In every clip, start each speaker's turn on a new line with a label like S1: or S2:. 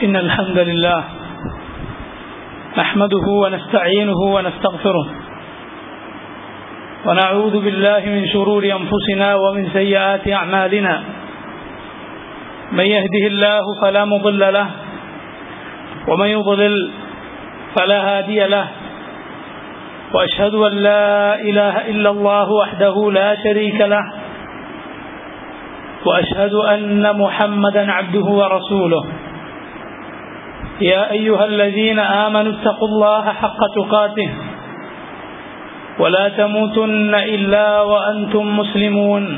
S1: إن الحمد لله نحمده ونستعينه ونستغفره ونعوذ بالله من شرور أنفسنا ومن سيئات أعمالنا من يهده الله فلا مضل له ومن يضلل فلا هادي له وأشهد أن لا إله إلا الله وحده لا شريك له وأشهد أن محمدا عبده ورسوله يا أيها الذين آمنوا اتقوا الله حق تقاته ولا تموتن إلا وأنتم مسلمون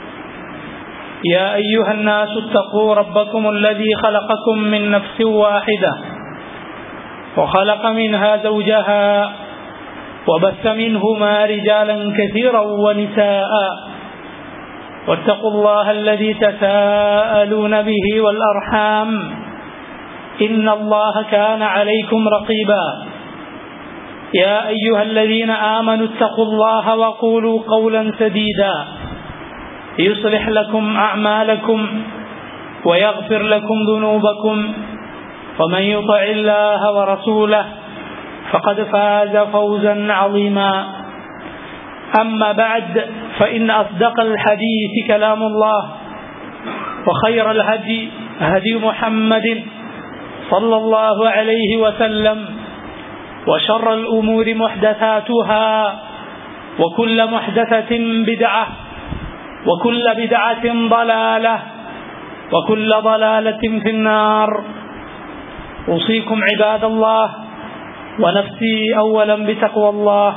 S1: يا أيها الناس اتقوا ربكم الذي خلقكم من نفس واحدة وخلق منها زوجها وبث منهما رجالا كثيرا ونساء واتقوا الله الذي تساءلون به والأرحام إن الله كان عليكم رقيبا يا أيها الذين آمنوا اتقوا الله وقولوا قولا سديدا يصلح لكم أعمالكم ويغفر لكم ذنوبكم ومن يطع الله ورسوله فقد فاز فوزا عظيما أما بعد فإن أصدق الحديث كلام الله وخير الهدي هدي محمد صلى الله عليه وسلم وشر الأمور محدثاتها وكل محدثة بدعة وكل بدعة ضلالة وكل ضلالة في النار أوصيكم عباد الله ونفسي أولا بتقوى الله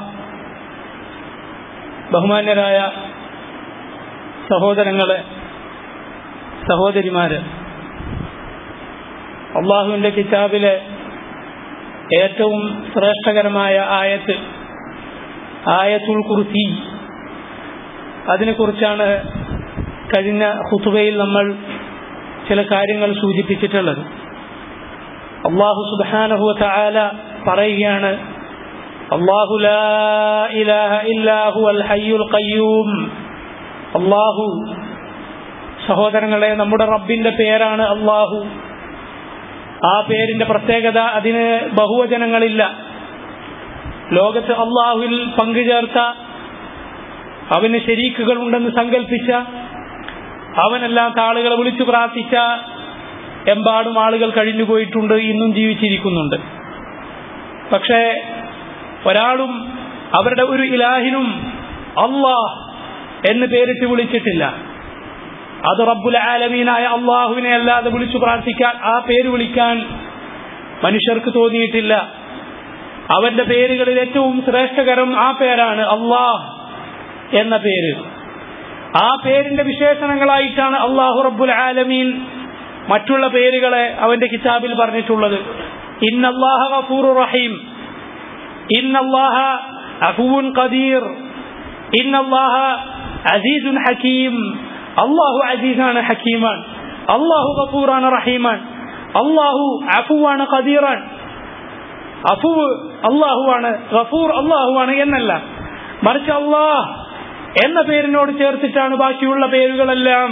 S1: ബഹുമാന്യരായ സഹോദരങ്ങളെ സഹോദരിമാര് അള്ളാഹുവിൻ്റെ കിതാബിലെ ഏറ്റവും ശ്രേഷ്ഠകരമായ ആയത്ത് ആയത്തുൽ കുർത്തി അതിനെക്കുറിച്ചാണ് കഴിഞ്ഞ ഹുത്തുബയിൽ നമ്മൾ ചില കാര്യങ്ങൾ സൂചിപ്പിച്ചിട്ടുള്ളത് അള്ളാഹു സുബാനഹുവ ചായാല പറയുകയാണ് അള്ളാഹു ലാ ഇലാഹ ഇല്ലാഹു അൽ ഹയ്യുൽ ഖയ്യൂം അള്ളാഹു സഹോദരങ്ങളെ നമ്മുടെ റബ്ബിന്റെ പേരാണ് അള്ളാഹു ആ പേരിന്റെ പ്രത്യേകത അതിന് ബഹുവചനങ്ങളില്ല ലോകത്ത് അള്ളാഹുവിൽ പങ്കുചേർത്ത അവന് ശരീക്കുകൾ ഉണ്ടെന്ന് സങ്കല്പിച്ച അവനല്ലാത്ത ആളുകളെ വിളിച്ചു പ്രാർത്ഥിച്ച എമ്പാടും ആളുകൾ കഴിഞ്ഞുപോയിട്ടുണ്ട് ഇന്നും ജീവിച്ചിരിക്കുന്നുണ്ട് പക്ഷേ ഒരാളും അവരുടെ ഒരു ഇലാഹിനും അള്ളാഹ് എന്ന് പേരിട്ട് വിളിച്ചിട്ടില്ല അത് റബ്ബുൽ ആലമീനായ അള്ളാഹുവിനെ അല്ലാതെ വിളിച്ചു പ്രാർത്ഥിക്കാൻ ആ പേര് വിളിക്കാൻ മനുഷ്യർക്ക് തോന്നിയിട്ടില്ല അവന്റെ പേരുകളിൽ ഏറ്റവും ശ്രേഷ്ഠകരം ആ പേരാണ് അള്ളാഹ് എന്ന പേര് ആ പേരിന്റെ വിശേഷണങ്ങളായിട്ടാണ് അള്ളാഹു റബ്ബുൽ ആലമീൻ മറ്റുള്ള പേരുകളെ അവന്റെ കിതാബിൽ പറഞ്ഞിട്ടുള്ളത് ഇന്നല്ലാഹ ഗഫൂർ റഹീം ഇന്നല്ലാഹ അഫൂൻ ഖദീർ ഇന്നല്ലാഹ അസീസുൻ ഹക്കീം അള്ളാഹു അസീസാണ് ഹക്കീമാൻ അള്ളാഹു ഗഫൂറാണ് റഹീമാൻ അള്ളാഹു അഫുവാണ് ഖദീറാൻ അഫുവ് അള്ളാഹുവാണ് ഗഫൂർ അള്ളാഹുവാണ് എന്നല്ല മറിച്ച് അള്ളാഹ് എന്ന പേരിനോട് ചേർത്തിട്ടാണ് ബാക്കിയുള്ള പേരുകളെല്ലാം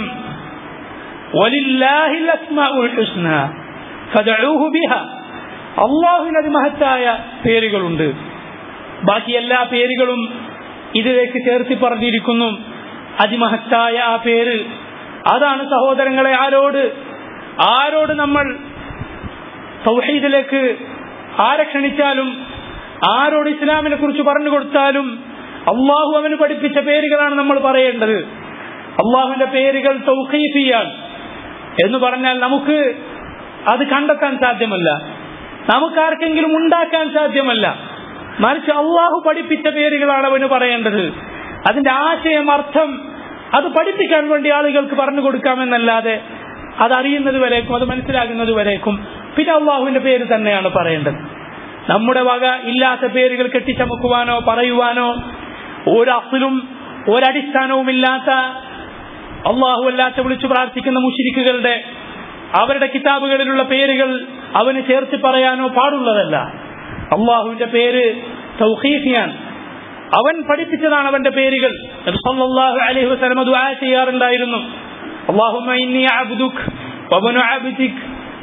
S1: അള്ളാഹുവിനത് മഹത്തായ പേരുകളുണ്ട് ബാക്കി എല്ലാ പേരുകളും ഇതിലേക്ക് ചേർത്തി പറഞ്ഞിരിക്കുന്നു അതിമഹത്തായ ആ പേര് അതാണ് സഹോദരങ്ങളെ ആരോട് ആരോട് നമ്മൾ സൗഹീദിലേക്ക് ആരെ ക്ഷണിച്ചാലും ആരോട് ഇസ്ലാമിനെ കുറിച്ച് പറഞ്ഞു കൊടുത്താലും അള്ളാഹു അവന് പഠിപ്പിച്ച പേരുകളാണ് നമ്മൾ പറയേണ്ടത് അള്ളാഹുവിന്റെ പേരുകൾ തൗഖീഫിയാണ് എന്ന് പറഞ്ഞാൽ നമുക്ക് അത് കണ്ടെത്താൻ സാധ്യമല്ല നമുക്കാർക്കെങ്കിലും ഉണ്ടാക്കാൻ സാധ്യമല്ല മറിച്ച് അള്ളാഹു പഠിപ്പിച്ച പേരുകളാണ് അവന് പറയേണ്ടത് അതിന്റെ ആശയം അർത്ഥം അത് പഠിപ്പിക്കാൻ വേണ്ടി ആളുകൾക്ക് പറഞ്ഞു കൊടുക്കാമെന്നല്ലാതെ അത് അറിയുന്നത് വരേക്കും അത് മനസ്സിലാകുന്നത് വരേക്കും പിന്നെ അള്ളാഹുവിന്റെ പേര് തന്നെയാണ് പറയേണ്ടത് നമ്മുടെ വക ഇല്ലാത്ത പേരുകൾ കെട്ടിച്ചമക്കുവാനോ പറയുവാനോ ഒരഫിലും ഒരടിസ്ഥാനവുമില്ലാത്ത അള്ളാഹു അല്ലാത്ത വിളിച്ചു പ്രാർത്ഥിക്കുന്ന മുഷിരിക്കുകളുടെ അവരുടെ കിതാബുകളിലുള്ള പേരുകൾ അവന് ചേർത്ത് പറയാനോ പാടുള്ളതല്ല അള്ളാഹുവിന്റെ പേര് തൗഖീഫിയാണ് അവൻ പഠിപ്പിച്ചതാണ് അവന്റെ പേരുകൾ സല്ലല്ലാഹു അലൈഹി വസല്ലം ദുആ ചെയ്യാറുണ്ടായിരുന്നു اللهم إني عبدك وابن عبدك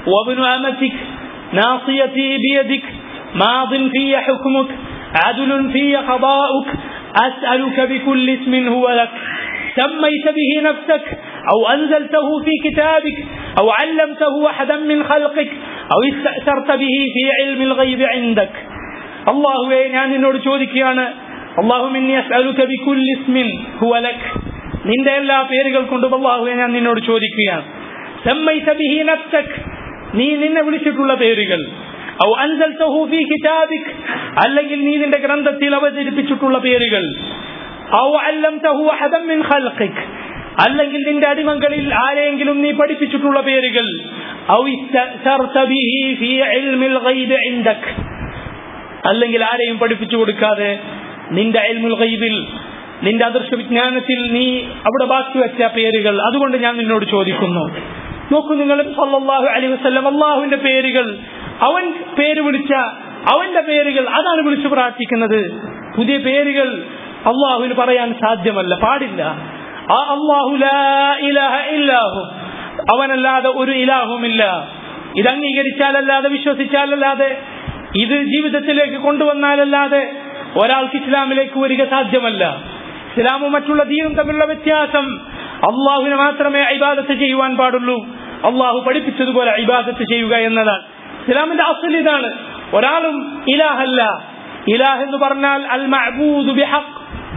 S1: وابن أمتك ناصيتي بيدك ماض في حكمك عدل في قضاؤك أسألك بكل اسم هو لك سميت به نفسك أو أنزلته في كتابك أو علمته أحدا من خلقك أو استأثرت به في علم الغيب عندك الله ഞാൻ നിന്നോട് ചോദിക്കുകയാണ് اللهم إني أسألك بكل اسم هو لك നിന്റെ എല്ലാ പേരുകൾ കൊണ്ടും അള്ളാഹുവെ ഞാൻ നിന്നോട് ചോദിക്കുകയാണ് സമ്മൈത ബിഹി നഫ്സക് നീ നിന്നെ വിളിച്ചിട്ടുള്ള പേരുകൾ ഔ അൻസൽതഹു ഫീ കിതാബിക് അല്ലെങ്കിൽ നീ നിന്റെ ഗ്രന്ഥത്തിൽ അവതരിപ്പിച്ചിട്ടുള്ള പേരുകൾ ഔ അല്ലംതഹു അഹദൻ മിൻ ഖൽഖിക് അല്ലെങ്കിൽ നിന്റെ അടിമകളിൽ ആരെയെങ്കിലും നീ പഠിപ്പിച്ചിട്ടുള്ള പേരുകൾ ഔ ഇസ്തഅ്സർത ബിഹി ഫീ ഇൽമിൽ ഗൈബ് ഇൻദക് അല്ലെങ്കിൽ ആരെയും പഠിപ്പിച്ചു കൊടുക്കാതെ നിന്റെ ഇൽമുൽ ഗൈബിൽ നിന്റെ അദൃശ്യ വിജ്ഞാനത്തിൽ നീ അവിടെ ബാക്കി വെച്ച പേരുകൾ അതുകൊണ്ട് ഞാൻ നിന്നോട് ചോദിക്കുന്നു നോക്കൂ നിങ്ങൾ സല്ലല്ലാഹു അലൈഹി വസല്ലം അള്ളാഹുവിന്റെ പേരുകൾ അവൻ പേര് വിളിച്ച അവന്റെ പേരുകൾ അതാണ് വിളിച്ചു പ്രാർത്ഥിക്കുന്നത് പുതിയ പേരുകൾ അള്ളാഹുവിന് പറയാൻ സാധ്യമല്ല പാടില്ല ആ അള്ളാഹു ലാ ഇലാഹ ഇല്ലാഹു അവനല്ലാതെ ഒരു ഇലാഹുമില്ല ഇത് അംഗീകരിച്ചാലല്ലാതെ വിശ്വസിച്ചാലല്ലാതെ ഇത് ജീവിതത്തിലേക്ക് കൊണ്ടുവന്നാലല്ലാതെ ഒരാൾക്ക് ഇസ്ലാമിലേക്ക് വരിക സാധ്യമല്ല ഇസ്ലാമും മറ്റുള്ള ദീനും തമ്മിലുള്ള വ്യത്യാസം അള്ളാഹുവിനെ മാത്രമേ ഇബാദത്ത് ചെയ്യുവാൻ പാടുള്ളൂ അള്ളാഹു പഠിപ്പിച്ചതുപോലെ ഇബാദത്ത് ചെയ്യുക എന്നതാണ് ഇസ്ലാമിന്റെ അസൽ ഇതാണ് ഒരാളും ഇലാഹല്ല ഇലാഹ് എന്ന് പറഞ്ഞാൽ അൽ മഅബൂദു ബിഹഖ്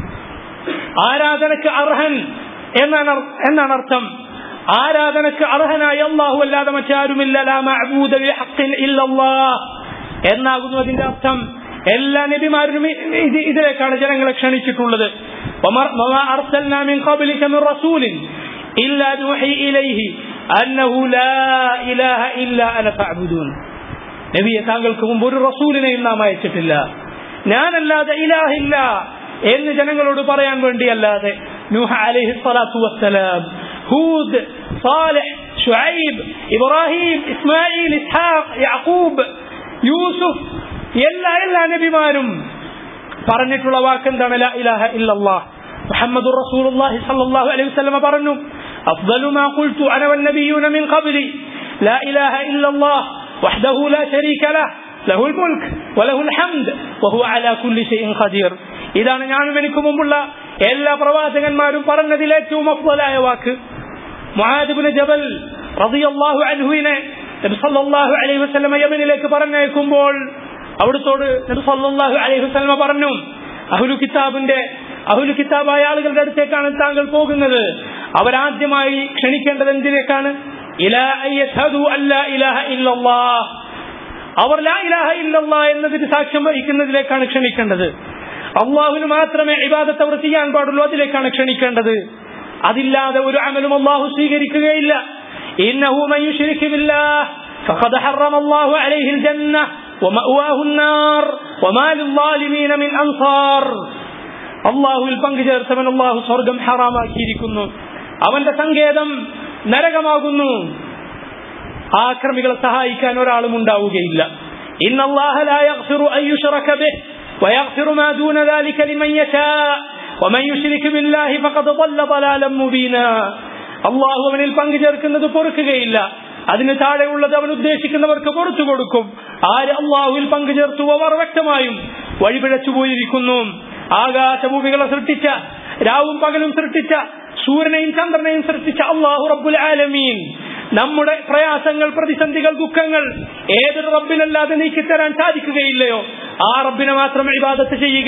S1: ആരാധനക്ക് അർഹൻ എന്നാണ് എന്നാണ് അർത്ഥം ആരാധനക്ക് അർഹനായ അള്ളാഹു അല്ലാതെ മറ്റാരുമില്ല ലാ മഅബൂദ ബിഹഖിൻ ഇല്ലല്ലാഹ് എന്നാകുന്നു അതിന്റെ അർത്ഥം എല്ലാ നബിമാരും ഇത് ഇതിലേക്കാണ് ജനങ്ങളെ ക്ഷണിച്ചിട്ടുള്ളത് وما أرسلنا من قبلك من رسول إلا نوحي إليه أنه لا إله إلا أنا فاعبدون നബിയെ താങ്കൾക്ക് മുമ്പ് ഒരു റസൂലിനെയും നാം അയച്ചിട്ടില്ല ഞാനല്ലാതെ ഇലാഹില്ല എന്ന് ജനങ്ങളോട് പറയാൻ വേണ്ടിയല്ലാതെ നൂഹ അലൈഹി സ്വലാത്തു വസ്സലാം Hud Salih Shuaib Ibrahim Ismail Ishaq Yaqub Yusuf എല്ലാ എല്ലാ നബിമാരും പറഞ്ഞിട്ടുള്ള വാക്ക് എന്താണ് ലാ ഇലാഹ ഇല്ലല്ലാഹ് മുഹമ്മദ് റസൂലുള്ളാഹി സ്വല്ലല്ലാഹു അലൈഹി വസല്ലം പറഞ്ഞു അഫ്ദലു മാ ഖുൽതു അന വന്നബിയൂന മിൻ ഖബ്ലി ലാ ഇലാഹ ഇല്ലല്ലാഹ് വഹ്ദഹു ലാ ശരീക ലഹ് له الملك وله الحمد وهو على كل شيء قدير ഇതാണ് ഞാനും എനിക്ക് മുമ്പുള്ള എല്ലാ പ്രവാചകന്മാരും പറഞ്ഞതിൽ ഏറ്റവും അഫ്ദലായ വാക്ക് മുആദിബ്നു ജബൽ റളിയല്ലാഹു അൻഹുവിനെ നബി സല്ലല്ലാഹു അലൈഹി വസല്ലം യമനിലേക്ക് പറഞ്ഞയക്കുമ്പോൾ അവിടുത്തോട് നബി സല്ലല്ലാഹു അലൈഹി വസല്ലം പറഞ്ഞു അഹ്ലു കിതാബിന്റെ അഹ്ലു കിതാബായ ആളുകളുടെ അടുത്തേക്കാണ് താങ്കൾ പോകുന്നത് അവരാദ്യമായി ക്ഷണിക്കേണ്ടത് എന്തിലേക്കാണ് ഇലാ അയ്യഹദു അല്ലാ ഇലാഹ ഇല്ലല്ലാഹ് അവർ ലാ ഇലാഹ ഇല്ലല്ലാ എന്നതിന് സാക്ഷ്യം വഹിക്കുന്നതിലേക്കാണ് ക്ഷണിക്കേണ്ടത് അള്ളാഹുവിന് മാത്രമേ ഇബാദത്ത് അവർ ചെയ്യാൻ പാടുള്ളൂ അതിലേക്കാണ് ക്ഷണിക്കേണ്ടത് അതില്ലാതെ ഒരു അമലും അള്ളാഹു സ്വീകരിക്കുകയില്ല إنه من يشرك بالله فقد حرم الله عليه الجنة ومأواه النار وما للظالمين من أنصار അള്ളാഹുവിൽ പങ്കുചേർത്തവൻ അള്ളാഹു സ്വർഗം ഹറാമാക്കിയിരിക്കുന്നു അവന്റെ സങ്കേതം നരകമാകുന്നു ആക്രമികളെ സഹായിക്കാൻ ഒരാളും ഉണ്ടാവുകയില്ല ويغفر ما دون ذلك لمن يشاء ومن يشرك بالله فقد ضل ضلالا مبينا അള്ളാഹു അവനിൽ പങ്കു ചേർക്കുന്നത് പൊറുക്കുകയില്ല അതിന് താഴെയുള്ളത് അവൻ ഉദ്ദേശിക്കുന്നവർക്ക് പുറത്തു കൊടുക്കും ആര് അള്ളാഹുവിൽ പങ്കു ചേർത്തു അവർ വ്യക്തമായും വഴിപിഴച്ചു പോയിരിക്കുന്നു ആകാശഭൂമികളെ സൃഷ്ടിച്ച രാവും പകലും സൃഷ്ടിച്ച സൂര്യനെയും ചന്ദ്രനെയും സൃഷ്ടിച്ച അള്ളാഹു റബ്ബുൽ ആലമീൻ നമ്മുടെ പ്രയാസങ്ങൾ പ്രതിസന്ധികൾ ദുഃഖങ്ങൾ ഏതൊരു റബ്ബിനല്ലാതെ നീക്കിത്തരാൻ സാധിക്കുകയില്ലയോ ആ റബ്ബിനെ മാത്രം ഇബാദത്ത് ചെയ്യുക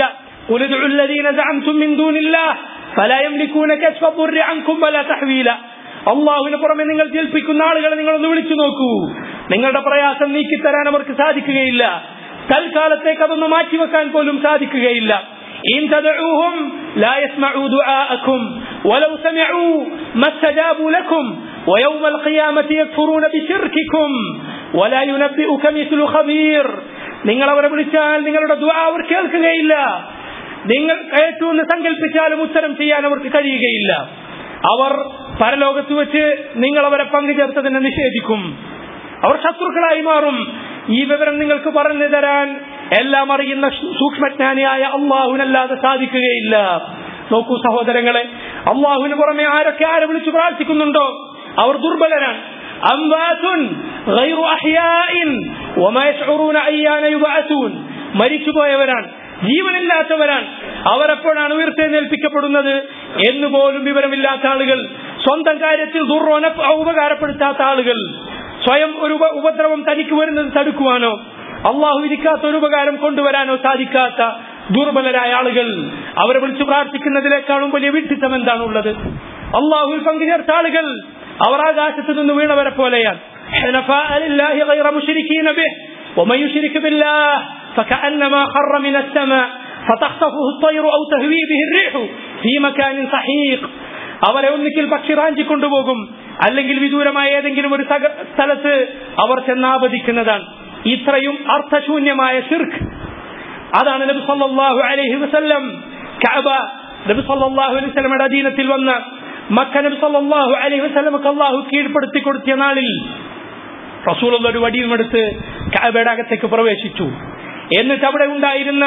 S1: فلا يملكون كشف الضر عنكم ولا تحويلا അള്ളാഹുവിന് പുറമെ നിങ്ങൾ ജൽപ്പിക്കുന്ന ആളുകളെ നിങ്ങളൊന്ന് വിളിച്ചു നോക്കൂ നിങ്ങളുടെ പ്രയാസം നീക്കിത്തരാൻ അവർക്ക് സാധിക്കുകയില്ല തൽക്കാലത്തേക്ക് അതൊന്ന് മാറ്റിവെക്കാൻ പോലും സാധിക്കുകയില്ല إن تدعوهم لا يسمعوا دعاءكم ولو سمعوا ما استجابوا لكم ويوم القيامة يكفرون بشرككم ولا ينبئك مثل خبير നിങ്ങൾ അവരെ വിളിച്ചാൽ നിങ്ങളുടെ ദുആ അവർ കേൾക്കുകയില്ല നിങ്ങൾ കയറ്റുമെന്ന് സങ്കല്പിച്ചാലും ഉത്തരം ചെയ്യാൻ അവർക്ക് കഴിയുകയില്ല അവർ പരലോകത്ത് വെച്ച് നിങ്ങൾ അവരെ പങ്കുചേർത്തതിനെ നിഷേധിക്കും അവർ ശത്രുക്കളായി മാറും ഈ വിവരം നിങ്ങൾക്ക് പറഞ്ഞു തരാൻ എല്ലാം അറിയുന്ന സൂക്ഷ്മജ്ഞാനിയായ അള്ളാഹുവിനല്ലാതെ സാധിക്കുകയില്ല നോക്കൂ സഹോദരങ്ങളെ അള്ളാഹുവിന് പുറമെ ആരൊക്കെ ആരെ വിളിച്ചു പ്രാർത്ഥിക്കുന്നുണ്ടോ അവർ ദുർബലരാണ് അംബാസുൻ غير أحياء وما يشعرون أيان يبعثون മരിച്ചുപോയവരാണ് ജീവനില്ലാത്തവരാണ് അവരെപ്പോഴാണ് ഉയർത്തെഴുന്നേൽപ്പിക്കപ്പെടുന്നത് എന്ന് പോലും വിവരമില്ലാത്ത ആളുകൾ സ്വന്തം കാര്യത്തിൽ ദുർവന ഉപകാരപ്പെടുത്താത്ത ആളുകൾ സ്വയം ഒരു ഉപ- ഉപദ്രവം തനിക്ക് വരുന്നത് തടുക്കുവാനോ അള്ളാഹു വിധിക്കാത്ത ഒരു ഉപകാരം കൊണ്ടുവരാനോ സാധിക്കാത്ത ദുർബലരായ ആളുകൾ അവരെ വിളിച്ചു പ്രാർത്ഥിക്കുന്നതിനേക്കാളും വലിയ വിഡ്ഢിത്തം എന്താണുള്ളത് അള്ളാഹുവിൽ പങ്കുചേർത്ത ആളുകൾ അവർ ആകാശത്ത് നിന്ന് വീണവരെ പോലെയാണ് حنفاء لله غير مشركين به ومن يشرك بالله فكأنما خر من السماء فتخطفه الطير أو تهوي به الريح في مكان سحيق അവരെ ഒന്നിക്കിൽ പക്ഷി റാഞ്ചി കൊണ്ടുപോകും അല്ലെങ്കിൽ വിദൂരമായ ഏതെങ്കിലും ഒരു സക- സ്ഥലത്ത് അവർ ചെന്നാപതിക്കുന്നതാണ് ഇത്രയും അർത്ഥശൂന്യമായ ശിർക്ക് അതാണ് നബി സല്ലല്ലാഹു അലൈഹി വസല്ലം കഅബ നബി സല്ലല്ലാഹു അലൈഹി വസല്ലമയുടെ അധീനത്തിൽ വന്ന മക്ക നബി സല്ലല്ലാഹു അലൈഹി വസല്ലമക്ക് അള്ളാഹു കീഴ്പ്പെടുത്തി കൊടുത്തിയ നാളിൽ റസൂലുള്ള ഒരു വടിയും എടുത്ത് കഅബയുടെ അകത്തേക്ക് പ്രവേശിച്ചു എന്നിട്ട് അവിടെ ഉണ്ടായിരുന്ന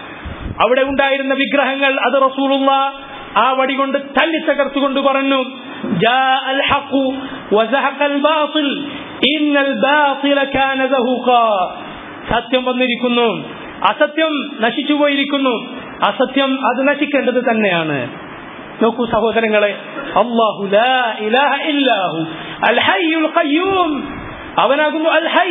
S1: അവിടെ ഉണ്ടായിരുന്ന വിഗ്രഹങ്ങൾ അത് റസൂലുള്ള ആ വടി കൊണ്ട് തല്ലി തകർത്തുകൊണ്ട് പറഞ്ഞു جاء الحق وزهق الباطل إن الباطل كان زهوقا സത്യം വന്നിരിക്കുന്നു അസത്യം നശിച്ചു പോയിരിക്കുന്നു അസത്യം അത് നശിക്കേണ്ടത് തന്നെയാണ് നോക്കൂ സഹോദരങ്ങളെ അല്ലാഹു ലാ ഇലാഹ ഇല്ലാഹു അൽ ഹയ്യുൽ ഖയ്യൂം അവനാകുന്നു അൽ ഹൈ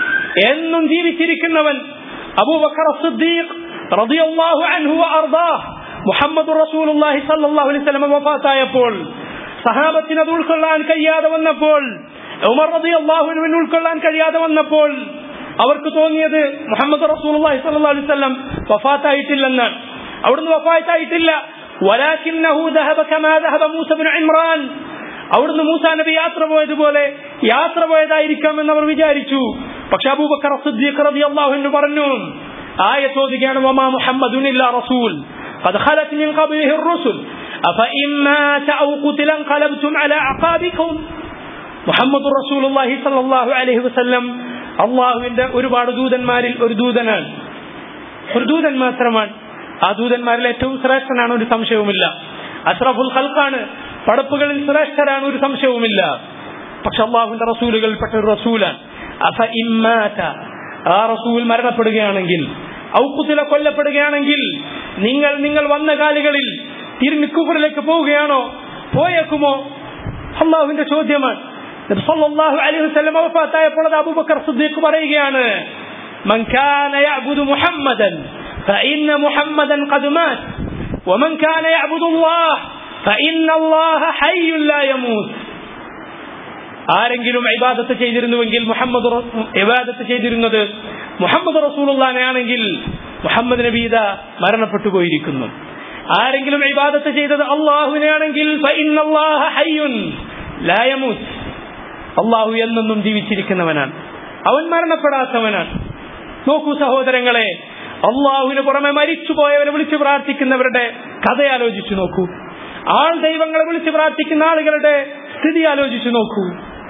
S1: എന്നും ജീവിച്ചിരിക്കുന്നവൻ അബൂബക്കർ സിദ്ദീഖ് റളിയല്ലാഹു അൻഹു വഅർദാഹ് മുഹമ്മദ് റസൂലുള്ളാഹി സ്വല്ലല്ലാഹു അലൈഹി വസല്ലം വഫാത്തായപ്പോൾ സഹാബത്തിന് അത് ഉൾക്കൊള്ളാൻ കഴിയാതെ വന്നപ്പോൾ ഉമർ റളിയല്ലാഹു അൻഹുവിന് ഉൾക്കൊള്ളാൻ കഴിയാതെ വന്നപ്പോൾ അവർക്ക് തോന്നിയത് മുഹമ്മദ് റസൂലുള്ളാഹി സ്വല്ലല്ലാഹു അലൈഹി വസല്ലം വഫാത്തായിട്ടില്ലെന്നാണ് അവിടുന്ന് വഫാത്തായിട്ടില്ല ولكنه ذهب كما ذهب موسى بن عمران അവിടുന്ന് മൂസാ നബി യാത്ര പോയതുപോലെ യാത്ര പോയതായിരിക്കാം എന്ന് അവർ വിചാരിച്ചു പക്ഷെ അബൂബക്കർ സിദ്ദീഖ് റളിയല്ലാഹു അൻഹു പറഞ്ഞു ആയത്ത് ഓതുകയാണ് വമാ മുഹമ്മദുൻ ഇല്ലാ റസൂൽ قد خلت من قبله الرسل أفإن مات أو قتل انقلبتم على أعقابكم മുഹമ്മദ് റസൂലുള്ളാഹി സ്വല്ലല്ലാഹു അലൈഹി വസല്ലം അള്ളാഹുവിന്റെ ഒരുപാട് ദൂതന്മാരിൽ ഒരു ദൂതനാണ് ഒരു ദൂതൻ മാത്രമാണ് ആ ദൂതന്മാരിൽ ഏറ്റവും ശ്രേഷ്ഠനാണ് ഒരു സംശയവുമില്ല അഷ്റഫുൽ ഖൽഖാണ് പടപ്പുകളിൽ ശ്രേഷ്ഠരാണ് ഒരു സംശയവുമില്ല പക്ഷെ അള്ളാഹുവിന്റെ റസൂലുകളിൽപ്പെട്ട ഒരു റസൂലാണ് അഫ ഇമ്മാത ആ റസൂൽ മരണപ്പെടുകയാണെങ്കിൽ ഔക്കുത്തില കൊല്ലപ്പെടുകയാണെങ്കിൽ നിങ്ങൾ നിങ്ങൾ വന്ന കാലുകളിൽ തിരിഞ്ഞ് കുഫറിലേക്ക് പോവുകയാണോ പോയേക്കുമോ അള്ളാഹുവിന്റെ ചോദ്യമാണ് നബി സല്ലല്ലാഹു അലൈഹി വസല്ലം വഫാത്തായപ്പോൾ അത് അബൂബക്കർ സിദ്ദീഖ് പറയുകയാണ് من كان يعبد محمدا فإن محمدا قد مات ومن كان يعبد الله فإن الله حي لا يموت ആരെങ്കിലും ഇബാദത്ത് ചെയ്തിരുന്നുവെങ്കിൽ മുഹമ്മദ് റ- ഇബാദത്ത് ചെയ്തിരുന്നത് മുഹമ്മദ് റസൂലുള്ളാനെ ആണെങ്കിൽ മുഹമ്മദ് നബീദ മരണപ്പെട്ടു പോയിരിക്കുന്നു ആരെങ്കിലും ഇബാദത്ത് ചെയ്തത് അള്ളാഹുവിനെ ആണെങ്കിൽ ഫഇന്നല്ലാഹ ഹയ്യുൻ ലാ യമൂത്ത് അള്ളാഹു എന്നെന്നും ജീവിച്ചിരിക്കുന്നവനാണ് അവൻ മരണപ്പെടാത്തവനാണ് നോക്കൂ സഹോദരങ്ങളെ അള്ളാഹുവിന് പുറമെ മരിച്ചുപോയവരെ വിളിച്ചു പ്രാർത്ഥിക്കുന്നവരുടെ കഥ ആലോചിച്ചു നോക്കൂ ആൾ ദൈവങ്ങളെ വിളിച്ചു പ്രാർത്ഥിക്കുന്ന ആളുകളുടെ സ്ഥിതി ആലോചിച്ചു നോക്കൂ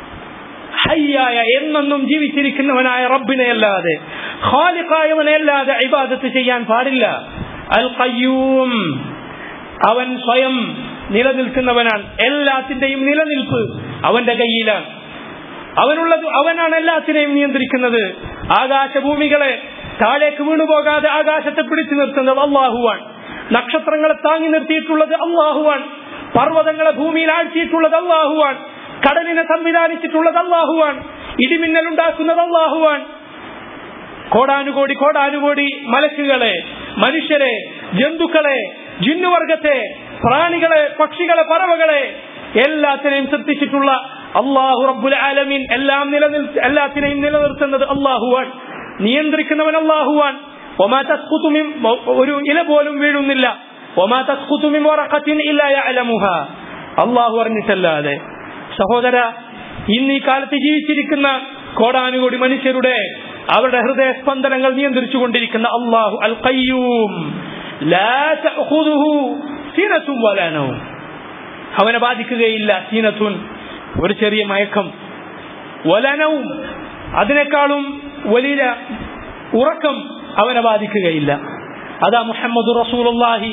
S1: ഹയ്യായ എന്നെന്നും ജീവിച്ചിരിക്കുന്നവനായ റബ്ബിനെ അല്ലാതെ ഖാലിഖായവനെ അല്ലാതെ ഇബാദത്ത് ചെയ്യാൻ പാടില്ല അൽ ഖയ്യൂം അവൻ സ്വയം നിലനിൽക്കുന്നവനാണ് എല്ലാത്തിന്റെയും നിലനിൽപ്പ് അവന്റെ കയ്യിലാണ് അവനുള്ളത് അവനാണ് എല്ലാത്തിനെയും നിയന്ത്രിക്കുന്നത് ആകാശഭൂമികളെ താഴേക്ക് വീണുപോകാതെ ആകാശത്തെ പിടിച്ചു നിർത്തുന്നത് അള്ളാഹുവാൻ നക്ഷത്രങ്ങളെ താങ്ങി നിർത്തിയിട്ടുള്ളത് അള്ളാഹുവാൻ പർവ്വതങ്ങളെ ഭൂമിയിൽ ആഴ്ചയിട്ടുള്ളത് അള്ളാഹുവാൻ കടലിനെ സംവിധാനിച്ചിട്ടുള്ളത് അള്ളാഹുവാൻ ഇടിമിന്നൽ ഉണ്ടാക്കുന്നത് അള്ളാഹുവാൻ കോടാനുകോടി കോടാനുകോടി മലക്കുകളെ മനുഷ്യരെ ജന്തുക്കളെ ജിന്നുവർഗത്തെ പ്രാണികളെ പക്ഷികളെ പറവകളെ എല്ലാത്തിനെയും സൃഷ്ടിച്ചിട്ടുള്ള അള്ളാഹു റബ്ബുൽ ആലമീൻ എല്ലാം നിലനിൽ എല്ലാത്തിനെയും നിലനിർത്തുന്നത് അള്ളാഹുവാൻ നിയന്ത്രിക്കുന്നവൻ അള്ളാഹുവാൻ ഒമാ തസ്കുതു മിൻ ഒരു ഇല പോലും വീഴുന്നില്ല ഒമാ തസ്കുതു മിൻ വറഖത്തിൻ ഇല്ലാ യഅലമുഹ അള്ളാഹു അറിഞ്ഞിട്ടല്ലാതെ സഹോദര ഇന്ന് ഈ കാലത്ത് ജീവിച്ചിരിക്കുന്ന കോടാനുകോടി മനുഷ്യരുടെ അവരുടെ ഹൃദയ സ്പന്ദനങ്ങൾ നിയന്ത്രിച്ചു കൊണ്ടിരിക്കുന്ന അള്ളാഹു അൽ ഖയ്യൂം ലാ തഅഖുദുഹു സിനത്തും വലാ നൗം അവനെ ബാധിക്കുകയില്ല സീനത്തുൻ ഒരു ചെറിയ മയക്കം വലനവും അതിനേക്കാളും വലിയ ഉറക്കം അവനെ ബാധിക്കുകയില്ല അതാ മുഹമ്മദ് റസൂലുള്ളാഹി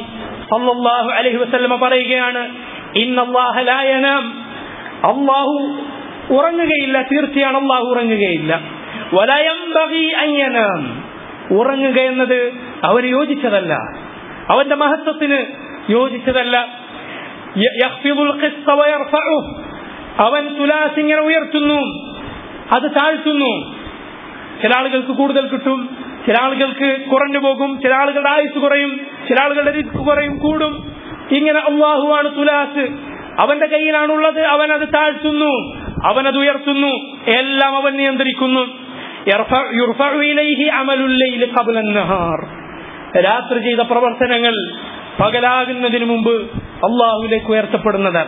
S1: സല്ലല്ലാഹു അലൈഹി വസല്ലമ പറയുകയാണ് ഇന്നല്ലാഹ ലാ യനാം അല്ലാഹു ഉറങ്ങുകയില്ല തീർച്ചയാണ് അള്ളാഹു ഉറങ്ങുകയില്ല വലയംബഗി അയ്യനാം ഉറങ്ങുക എന്നത് അവന് യോജിച്ചതല്ല അവന്റെ മഹത്വത്തിന് യോജിച്ചതല്ല യ- യഖ്ഫിദുൽ ഖിസ്ത വയർഫഉഹ്. അവൻ തുലാസ് ഇങ്ങനെ ഉയർത്തുന്നു അത് താഴ്ത്തുന്നു ചില ആളുകൾക്ക് കൂടുതൽ കിട്ടും ചില ആളുകൾക്ക് കുറഞ്ഞു പോകും ചില ആളുകളുടെ ആയുസ് കുറയും ചില ആളുകളുടെ റിസ്ക് കുറയും കൂടും ഇങ്ങനെ അള്ളാഹുവാണ് തുലാസ് അവന്റെ കയ്യിലാണുള്ളത് അവൻ അത് താഴ്ത്തുന്നു അവൻ അത് ഉയർത്തുന്നു എല്ലാം അവൻ നിയന്ത്രിക്കുന്നു يرفع- يرفع إليه عمل الليل قبل النهار. രാത്രി ചെയ്ത പ്രവർത്തനങ്ങൾ പകലാകുന്നതിന് മുമ്പ് അള്ളാഹുലേക്ക് ഉയർത്തപ്പെടുന്നതാണ്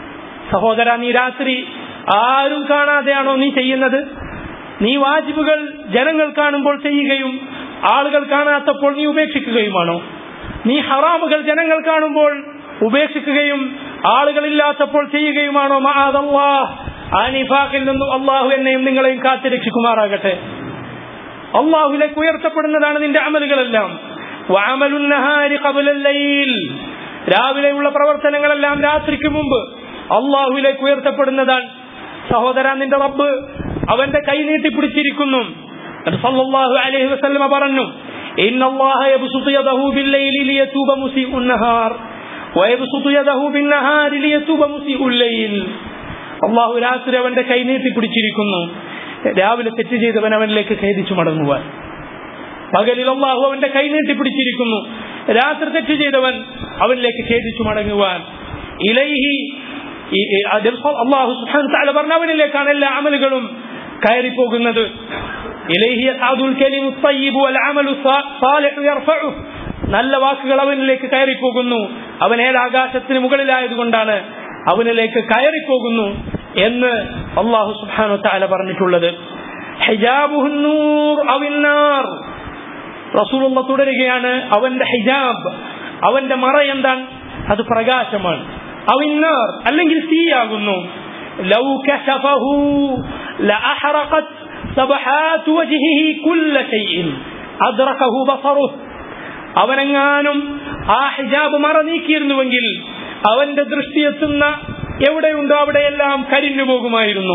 S1: സഹോദര നീ രാത്രി ആരും കാണാതെയാണോ നീ ചെയ്യുന്നത് നീ വാജിബുകൾ ജനങ്ങൾ കാണുമ്പോൾ ചെയ്യുകയും ആളുകൾ കാണാത്തപ്പോൾ നീ ഉപേക്ഷിക്കുകയുമാണോ നീ ഹറാമുകൾ ജനങ്ങൾ കാണുമ്പോൾ ഉപേക്ഷിക്കുകയും ആളുകളില്ലാത്തപ്പോൾ ചെയ്യുകയുമാണോ മഹാദല്ലാ ആ നിഫാഖിൽ നിന്നും അള്ളാഹു എന്നെയും നിങ്ങളെയും കാത്തുരക്ഷിക്കുമാറാകട്ടെ അള്ളാഹുലേക്ക് ഉയർത്തപ്പെടുന്നതാണ് നിന്റെ അമലുകളെല്ലാം വഅമലുൻ നഹാരി ഖബലൽ ലൈൽ രാവിലെയുള്ള പ്രവർത്തനങ്ങളെല്ലാം രാത്രിക്ക് മുമ്പ് അള്ളാഹുലേക്ക് ഉയർത്തപ്പെടുന്നതാണ് സഹോദര നിന്റെ റബ്ബ് അവന്റെ കൈ നീട്ടി പിടിച്ചിരിക്കുന്നു നബി സല്ലല്ലാഹു അലൈഹി വസല്ലമ പറഞ്ഞു ഇന്ന അല്ലാഹ യബ്സുതു യദഹു ബില്ലൈലി ലിയതൂബ മുസീഉൻ നഹാർ വയബ്സുതു യദഹു ബിന്നഹാരി ലിയതൂബ മുസീഉൽ ലൈൽ അള്ളാഹു രാത്രി അവന്റെ കൈ നീട്ടി പിടിച്ചിരിക്കുന്നു രാവിലെ തെറ്റ് ചെയ്തവൻ അവനിലേക്ക് ഖേദിച്ചു മടങ്ങുവാൻ പകലിൽ അള്ളാഹു അവന്റെ കൈ നീട്ടി പിടിച്ചിരിക്കുന്നു രാത്രി തെറ്റ് ചെയ്തവൻ അവനിലേക്ക് ഖേദിച്ചു മടങ്ങുവാൻ ഇലൈഹി ഈ- ഈ അതിൽ അള്ളാഹു സുബ്ഹാനഹു വ തആല പറഞ്ഞ അവനിലേക്കാണ് എല്ലാ അമലുകളും കയറി പോകുന്നത് ഇലൈഹി യസ്അദുൽ കലിമു ത്വയ്യിബു വൽ അമലു സാ- സാലിഹു യർഫഉഹു നല്ല വാക്കുകൾ അവനിലേക്ക് കയറി പോകുന്നു അവൻ ഏഴാകാശത്തിന് മുകളിലായതുകൊണ്ടാണ് അവനിലേക്ക് കയറി പോകുന്നു എന്ന് അള്ളാഹു സുബ്ഹാനഹു വ തആല പറഞ്ഞിട്ടുള്ളത് ഹിജാബുഹുൻ നൂർ അവിന്നാർ റസൂലുള്ള തുടരുകയാണ് അവന്റെ ഹിജാബ് അവന്റെ മറ എന്താണ് അത് പ്രകാശമാണ് അവിന്നാർ അല്ലെങ്കിൽ തീയാകുന്നു ലൗ കശഫഹു ലഅഹറഖത് സബഹാത് വജ്ഹിഹി കുല്ല ഷൈഇൻ അദ്റകഹു ബസറുഹു അവനെങ്ങാനും ആ ഹിജാബ് മറ നീക്കിയിരുന്നുവെങ്കിൽ അവന്റെ ദൃഷ്ടി എത്തുന്ന എവിടെയുണ്ടോ അവിടെയെല്ലാം കരിഞ്ഞു പോകുമായിരുന്നു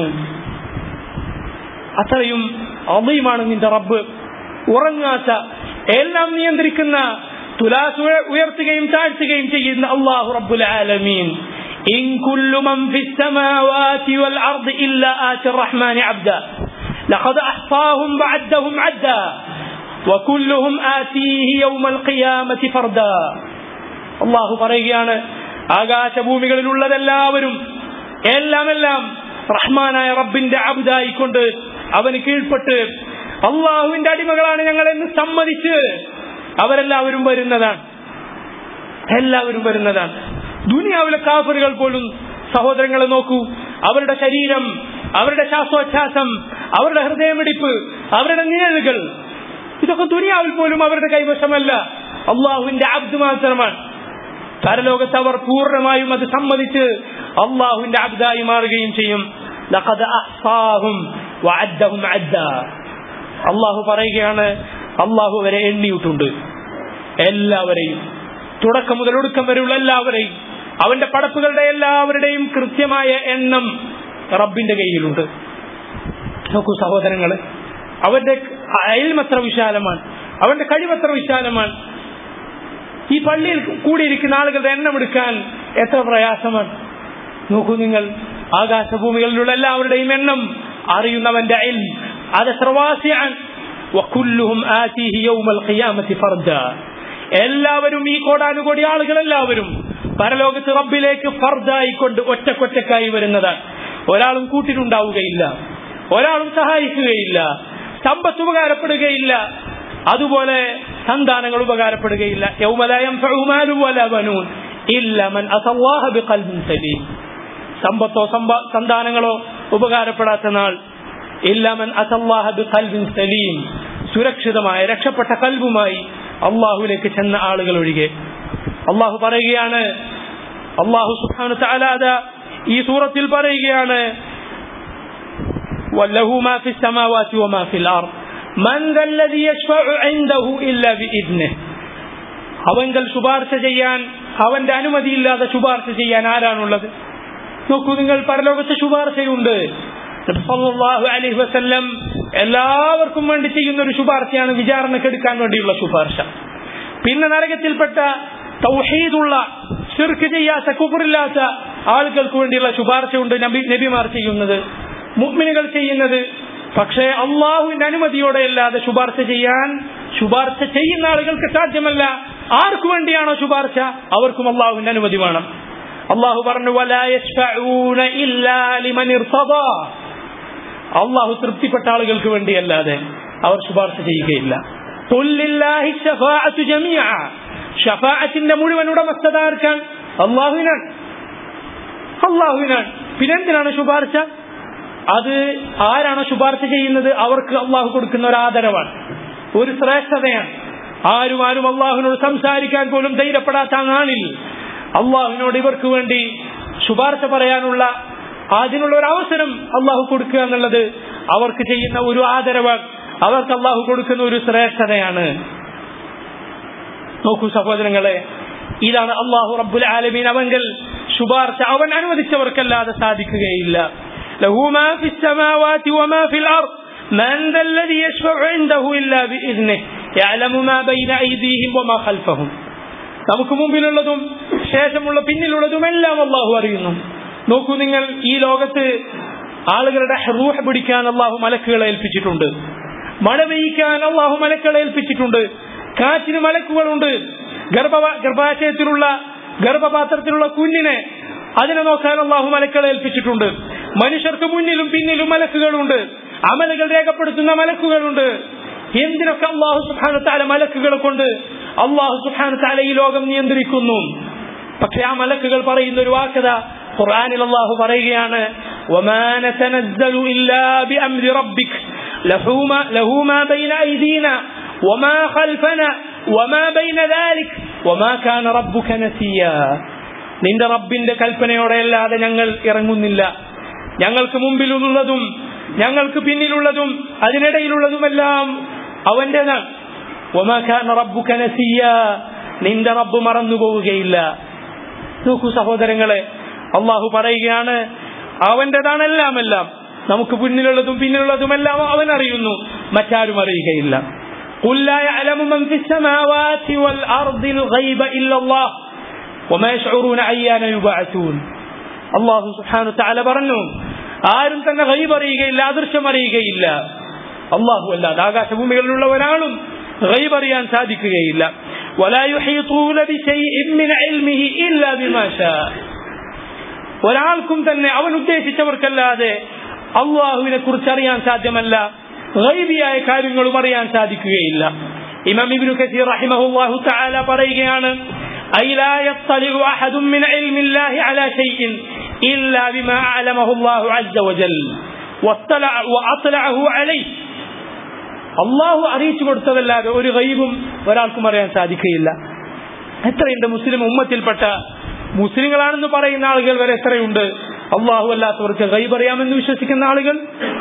S1: അത്രയും അമീമാണ് നിന്റെ റബ്ബ് ഉറങ്ങാത്ത എല്ലാം നിയന്ത്രിക്കുന്ന തുലാസ് ഉയ- ഉയർത്തുകയും താഴ്ത്തുകയും ചെയ്യുന്ന അള്ളാഹു റബ്ബുൽ ആലമീൻ إن كل من في السماوات والأرض إلا آتي الرحمن عبدا لقد أحصاهم وعدهم عدا وكلهم آتيه يوم القيامة فردا الله പറയുകയാണ് ആകാശഭൂമികളിലുള്ളതെല്ലാവരും എല്ലാം എല്ലാം റഹ്മാനായ റബ്ബിന്റെ അബുദായിക്കൊണ്ട് അവന് കീഴ്പ്പെട്ട് അള്ളാഹുവിന്റെ അടിമകളാണ് ഞങ്ങളെന്ന് സമ്മതിച്ച് അവരെല്ലാവരും വരുന്നതാണ് എല്ലാവരും വരുന്നതാണ് ദുനിയാവിലെ കാഫറുകൾ പോലും സഹോദരങ്ങളെ നോക്കൂ അവരുടെ ശരീരം അവരുടെ ശ്വാസോച്ഛ്വാസം അവരുടെ ഹൃദയമിടിപ്പ് അവരുടെ നിഴലുകൾ ഇതൊക്കെ ദുനിയാവിൽ പോലും അവരുടെ കൈവശമല്ല അള്ളാഹുവിന്റെ അബ്ദ് മാത്രമാണ് പരലോകത്ത് അവർ പൂർണ്ണമായും അത് സമ്മതിച്ച് അള്ളാഹുവിന്റെ അബ്ദായി മാറുകയും ചെയ്യും ലഖദ് അഹ്സാഹും വഅദ്ദഹും അദ്ദാ. അള്ളാഹു പറയുകയാണ് അള്ളാഹു അവരെ എണ്ണിയിട്ടുണ്ട് എല്ലാവരെയും തുടക്കം മുതൽ ഒടുക്കം വരെയുള്ള എല്ലാവരെയും അവന്റെ പടപ്പുകളുടെ എല്ലാവരുടെയും കൃത്യമായ എണ്ണം റബ്ബിന്റെ കയ്യിലുണ്ട് നോക്കൂ സഹോദരങ്ങള് അവന്റെ അയൽമത്ര വിശാലമാണ് അവന്റെ കഴിവത്ര വിശാലമാണ് ഈ പള്ളിയിൽ കൂടിയിരിക്കുന്ന ആളുകളുടെ എണ്ണം എടുക്കാൻ എത്ര പ്രയാസമാണ് നോക്കൂ നിങ്ങൾ ആകാശഭൂമികളിലുള്ള എല്ലാവരുടെയും എണ്ണം അറിയുന്നവന്റെ അയൽ അത് സർവാസിയാണ് വക്കുല്ലുഹും ആതിഹി യൗമൽ ഖിയാമത്തി ഫർദ എല്ലാവരും ഈ കോടാനുകോടി ആളുകൾ എല്ലാവരും പരലോകത്ത് റബ്ബിലേക്ക് ഫർദായിക്കൊണ്ട് ഒറ്റക്കൊറ്റക്കായി വരുന്നതാണ് ഒരാളും കൂട്ടിനുണ്ടാവുകയില്ല ഒരാളും സഹായിക്കുകയില്ല സമ്പത്ത് ഉപകാരപ്പെടുകയില്ല അതുപോലെ സന്താനങ്ങൾ ഉപകാരപ്പെടുകയില്ല യൗമലയം ഇല്ലമൻ അസല്ലാഹ ബിഖൽബിൻ സലീം സമ്പത്തോ സമ്പ- സന്താനങ്ങളോ ഉപകാരപ്പെടാത്ത നാൾ ഇല്ലമൻ അസല്ലാഹ ബിഖൽബിൻ സലീം സുരക്ഷിതമായ രക്ഷപ്പെട്ട കൽബുമായി അള്ളാഹുലേക്ക് ചെന്ന ആളുകൾ ഒഴികെ അള്ളാഹു പറയുകയാണ് അള്ളാഹു സുബ്ഹാനഹു തആല ഈ സൂറത്തിൽ പറയുകയാണ് وله ما في السماوات وما في الأرض من ذا الذي يشفع عنده إلا بإذنه അവങ്കൽ ശുപാർശ ചെയ്യാൻ അവന്റെ അനുമതിയില്ലാതെ ശുപാർശ ചെയ്യാൻ ആരാണുള്ളത് നോക്കൂ നിങ്ങൾ പരലോകത്ത് ശുപാർശയുണ്ട് നബി സല്ലല്ലാഹു അലൈഹി വസല്ലം എല്ലാവർക്കും വേണ്ടി ചെയ്യുന്ന ഒരു ശുപാർശയാണ് വിചാരണക്കെടുക്കാൻ വേണ്ടിയുള്ള ശുപാർശ പിന്നെ നരകത്തിൽപ്പെട്ട തൗഹീദുള്ള ശിർക്ക് ചെയ്യാത്ത കുബറില്ലാത്ത ആളുകൾക്ക് വേണ്ടിയുള്ള ശുപാർശയുണ്ട് നബി നബിമാർ ചെയ്യുന്നത് മുഅ്മിനുകൾ ചെയ്യുന്നത് പക്ഷേ അള്ളാഹുവിന്റെ അനുമതിയോടെ അല്ലാതെ ശുപാർശ ചെയ്യാൻ ശുപാർശ ചെയ്യുന്ന ആളുകൾക്ക് സാധ്യമല്ല ആർക്കു വേണ്ടിയാണോ ശുപാർശ അവർക്കും അള്ളാഹുവിന്റെ അനുമതി വേണം അള്ളാഹു പറഞ്ഞു "വലാ യശ്ഫഊന ഇല്ലാ ലിമൻ ഇർത്തദാ." അള്ളാഹു തൃപ്തിപ്പെട്ട ആളുകൾക്ക് വേണ്ടിയല്ലാതെ അവർ ശുപാർശ ചെയ്യുകയില്ല "ഖുൽ ലില്ലാഹി ശഫാഅത്തു ജമീഅ." ഷഫാഅത്തിന്റെ മുഴുവൻ ഉടമസ്ഥത ആർക്കാണ് അള്ളാഹുവിനാണ് അള്ളാഹുവിനാണ് പിന്നെന്തിനാണ് ശുപാർശ അത് ആരാണ് ശുപാർശ ചെയ്യുന്നത് അവർക്ക് അള്ളാഹു കൊടുക്കുന്ന ഒരു ആദരവാണ് ഒരു ശ്രേഷ്ഠതയാണ് ആരും ആരും അള്ളാഹുവിനോട് സംസാരിക്കാൻ പോലും ധൈര്യപ്പെടാത്ത ആ നാളിൽ അള്ളാഹുവിനോട് ഇവർക്ക് വേണ്ടി ശുപാർശ പറയാനുള്ള അതിനുള്ള ഒരു അവസരം അള്ളാഹു കൊടുക്കുക എന്നുള്ളത് അവർക്ക് ചെയ്യുന്ന ഒരു ആദരവ് അവർക്ക് അള്ളാഹു കൊടുക്കുന്ന ഒരു ശ്രേഷ്ഠതയാണ് നോക്കൂ സഹോദരങ്ങളെ ഇതാണ് അള്ളാഹു റബ്ബുൽ ആലമീൻ അവങ്കൽ ശുപാർശ അവൻ അനുവദിച്ചവർക്കല്ലാതെ സാധിക്കുകയില്ല له ما في السماوات وما في الأرض من ذا الذي يشفع عنده إلا بإذنه يعلم ما بين أيديهم وما خلفهم നമുക്ക് മുമ്പിലുള്ളതും ശേഷമുള്ള പിന്നിലുള്ളതുമെല്ലാം അള്ളാഹു അറിയുന്നു നോക്കൂ നിങ്ങൾ ഈ ലോകത്ത് ആളുകളുടെ റൂഹ് പിടിക്കാൻ അള്ളാഹു മലക്കുകളെ ഏൽപ്പിച്ചിട്ടുണ്ട് മഴ പെയ്യിക്കാൻ അള്ളാഹു മലക്കുകളെ ഏൽപ്പിച്ചിട്ടുണ്ട് കാറ്റിന് മലക്കുകളുണ്ട് ഗർഭ ഗർഭാശയത്തിലുള്ള ഗർഭപാത്രത്തിലുള്ള കുഞ്ഞിനെ അതിനെ നോക്കാൻ അള്ളാഹു മലക്കുകളെ ഏൽപ്പിച്ചിട്ടുണ്ട് മനുഷ്യർക്ക് മുന്നിലും പിന്നിലും മലക്കുകളുണ്ട് അമലുകൾ രേഖപ്പെടുത്തുന്ന മലക്കുകളുണ്ട് എന്തിനൊക്കെ അള്ളാഹു സുഹാന താല മലക്കുകളെ കൊണ്ട് അള്ളാഹു സുഹാന താല ഈ ലോകം നിയന്ത്രിക്കുന്നു പക്ഷെ ആ മലക്കുകൾ പറയുന്ന ഒരു വാക്കത ഖുർആനിൽ അള്ളാഹു പറയുകയാണ് وما نتنزل إلا بأمر ربك له ما, له ما بين أيدينا وما خلفنا وما بين ذلك وما كان ربك نسيا നിന്റെ റബ്ബിന്റെ കൽപ്പനയോടെ അല്ലാതെ ഞങ്ങൾ ഇറങ്ങുന്നില്ല ഞങ്ങൾക്ക് മുമ്പിലുള്ളതും ഞങ്ങൾക്ക് പിന്നിലുള്ളതും അതിനിടയിലുള്ളതുമെല്ലാം അവന്റേതാണ് ഒമാഖാൻ റബ്ബുക നസിയ നിന്റെ റബ്ബ് മറന്നു പോവുകയില്ല നോക്കൂ സഹോദരങ്ങളെ അള്ളാഹു പറയുകയാണ് അവന്റേതാണ് എല്ലാം എല്ലാം നമുക്ക് പിന്നിലുള്ളതും പിന്നിലുള്ളതുമെല്ലാം അവൻ അറിയുന്നു മറ്റാരും അറിയുകയില്ല قل لا يعلم من في السماوات والأرض الغيب إلا الله وما يشعرون أيان يبعثون അള്ളാഹു സുഹാനു താല പറഞ്ഞു ആരും തന്നെ ഗൈബ് അറിയുകയില്ല അദൃശ്യം അറിയുകയില്ല അള്ളാഹു അല്ലാതെ ആകാശഭൂമികളിലുള്ള ഒരാളും ഗൈബ് അറിയാൻ സാധിക്കുകയില്ല ولا يحيطون بشيء من علمه إلا بما شاء ഒരാൾക്കും തന്നെ അവൻ ഉദ്ദേശിച്ചവർക്കല്ലാതെ അള്ളാഹുവിനെ കുറിച്ച് അറിയാൻ സാധ്യമല്ല ഗൈബിയായ കാര്യങ്ങളും അറിയാൻ സാധിക്കുകയില്ല ഇമാം ഇബ്നു കസീർ റഹിമഹുല്ലാഹു തആല പറയുകയാണ് أي لا يطلع أحد من علم الله على شيء إلا بما أعلمه الله عز وجل واطلع وأطلعه عليه അള്ളാഹു അറിയിച്ചു കൊടുത്തതല്ലാതെ ഒരു ഗൈബും ഒരാൾക്കും അറിയാൻ സാധിക്കുകയില്ല എത്രയുണ്ട് മുസ്ലിം ഉമ്മത്തിൽപ്പെട്ട മുസ്ലിങ്ങളാണെന്ന് പറയുന്ന ആളുകൾ വരെ എത്രയുണ്ട് അള്ളാഹു അല്ലാത്തവർക്ക് ഗൈബ് അറിയാമെന്ന് വിശ്വസിക്കുന്ന ആളുകൾ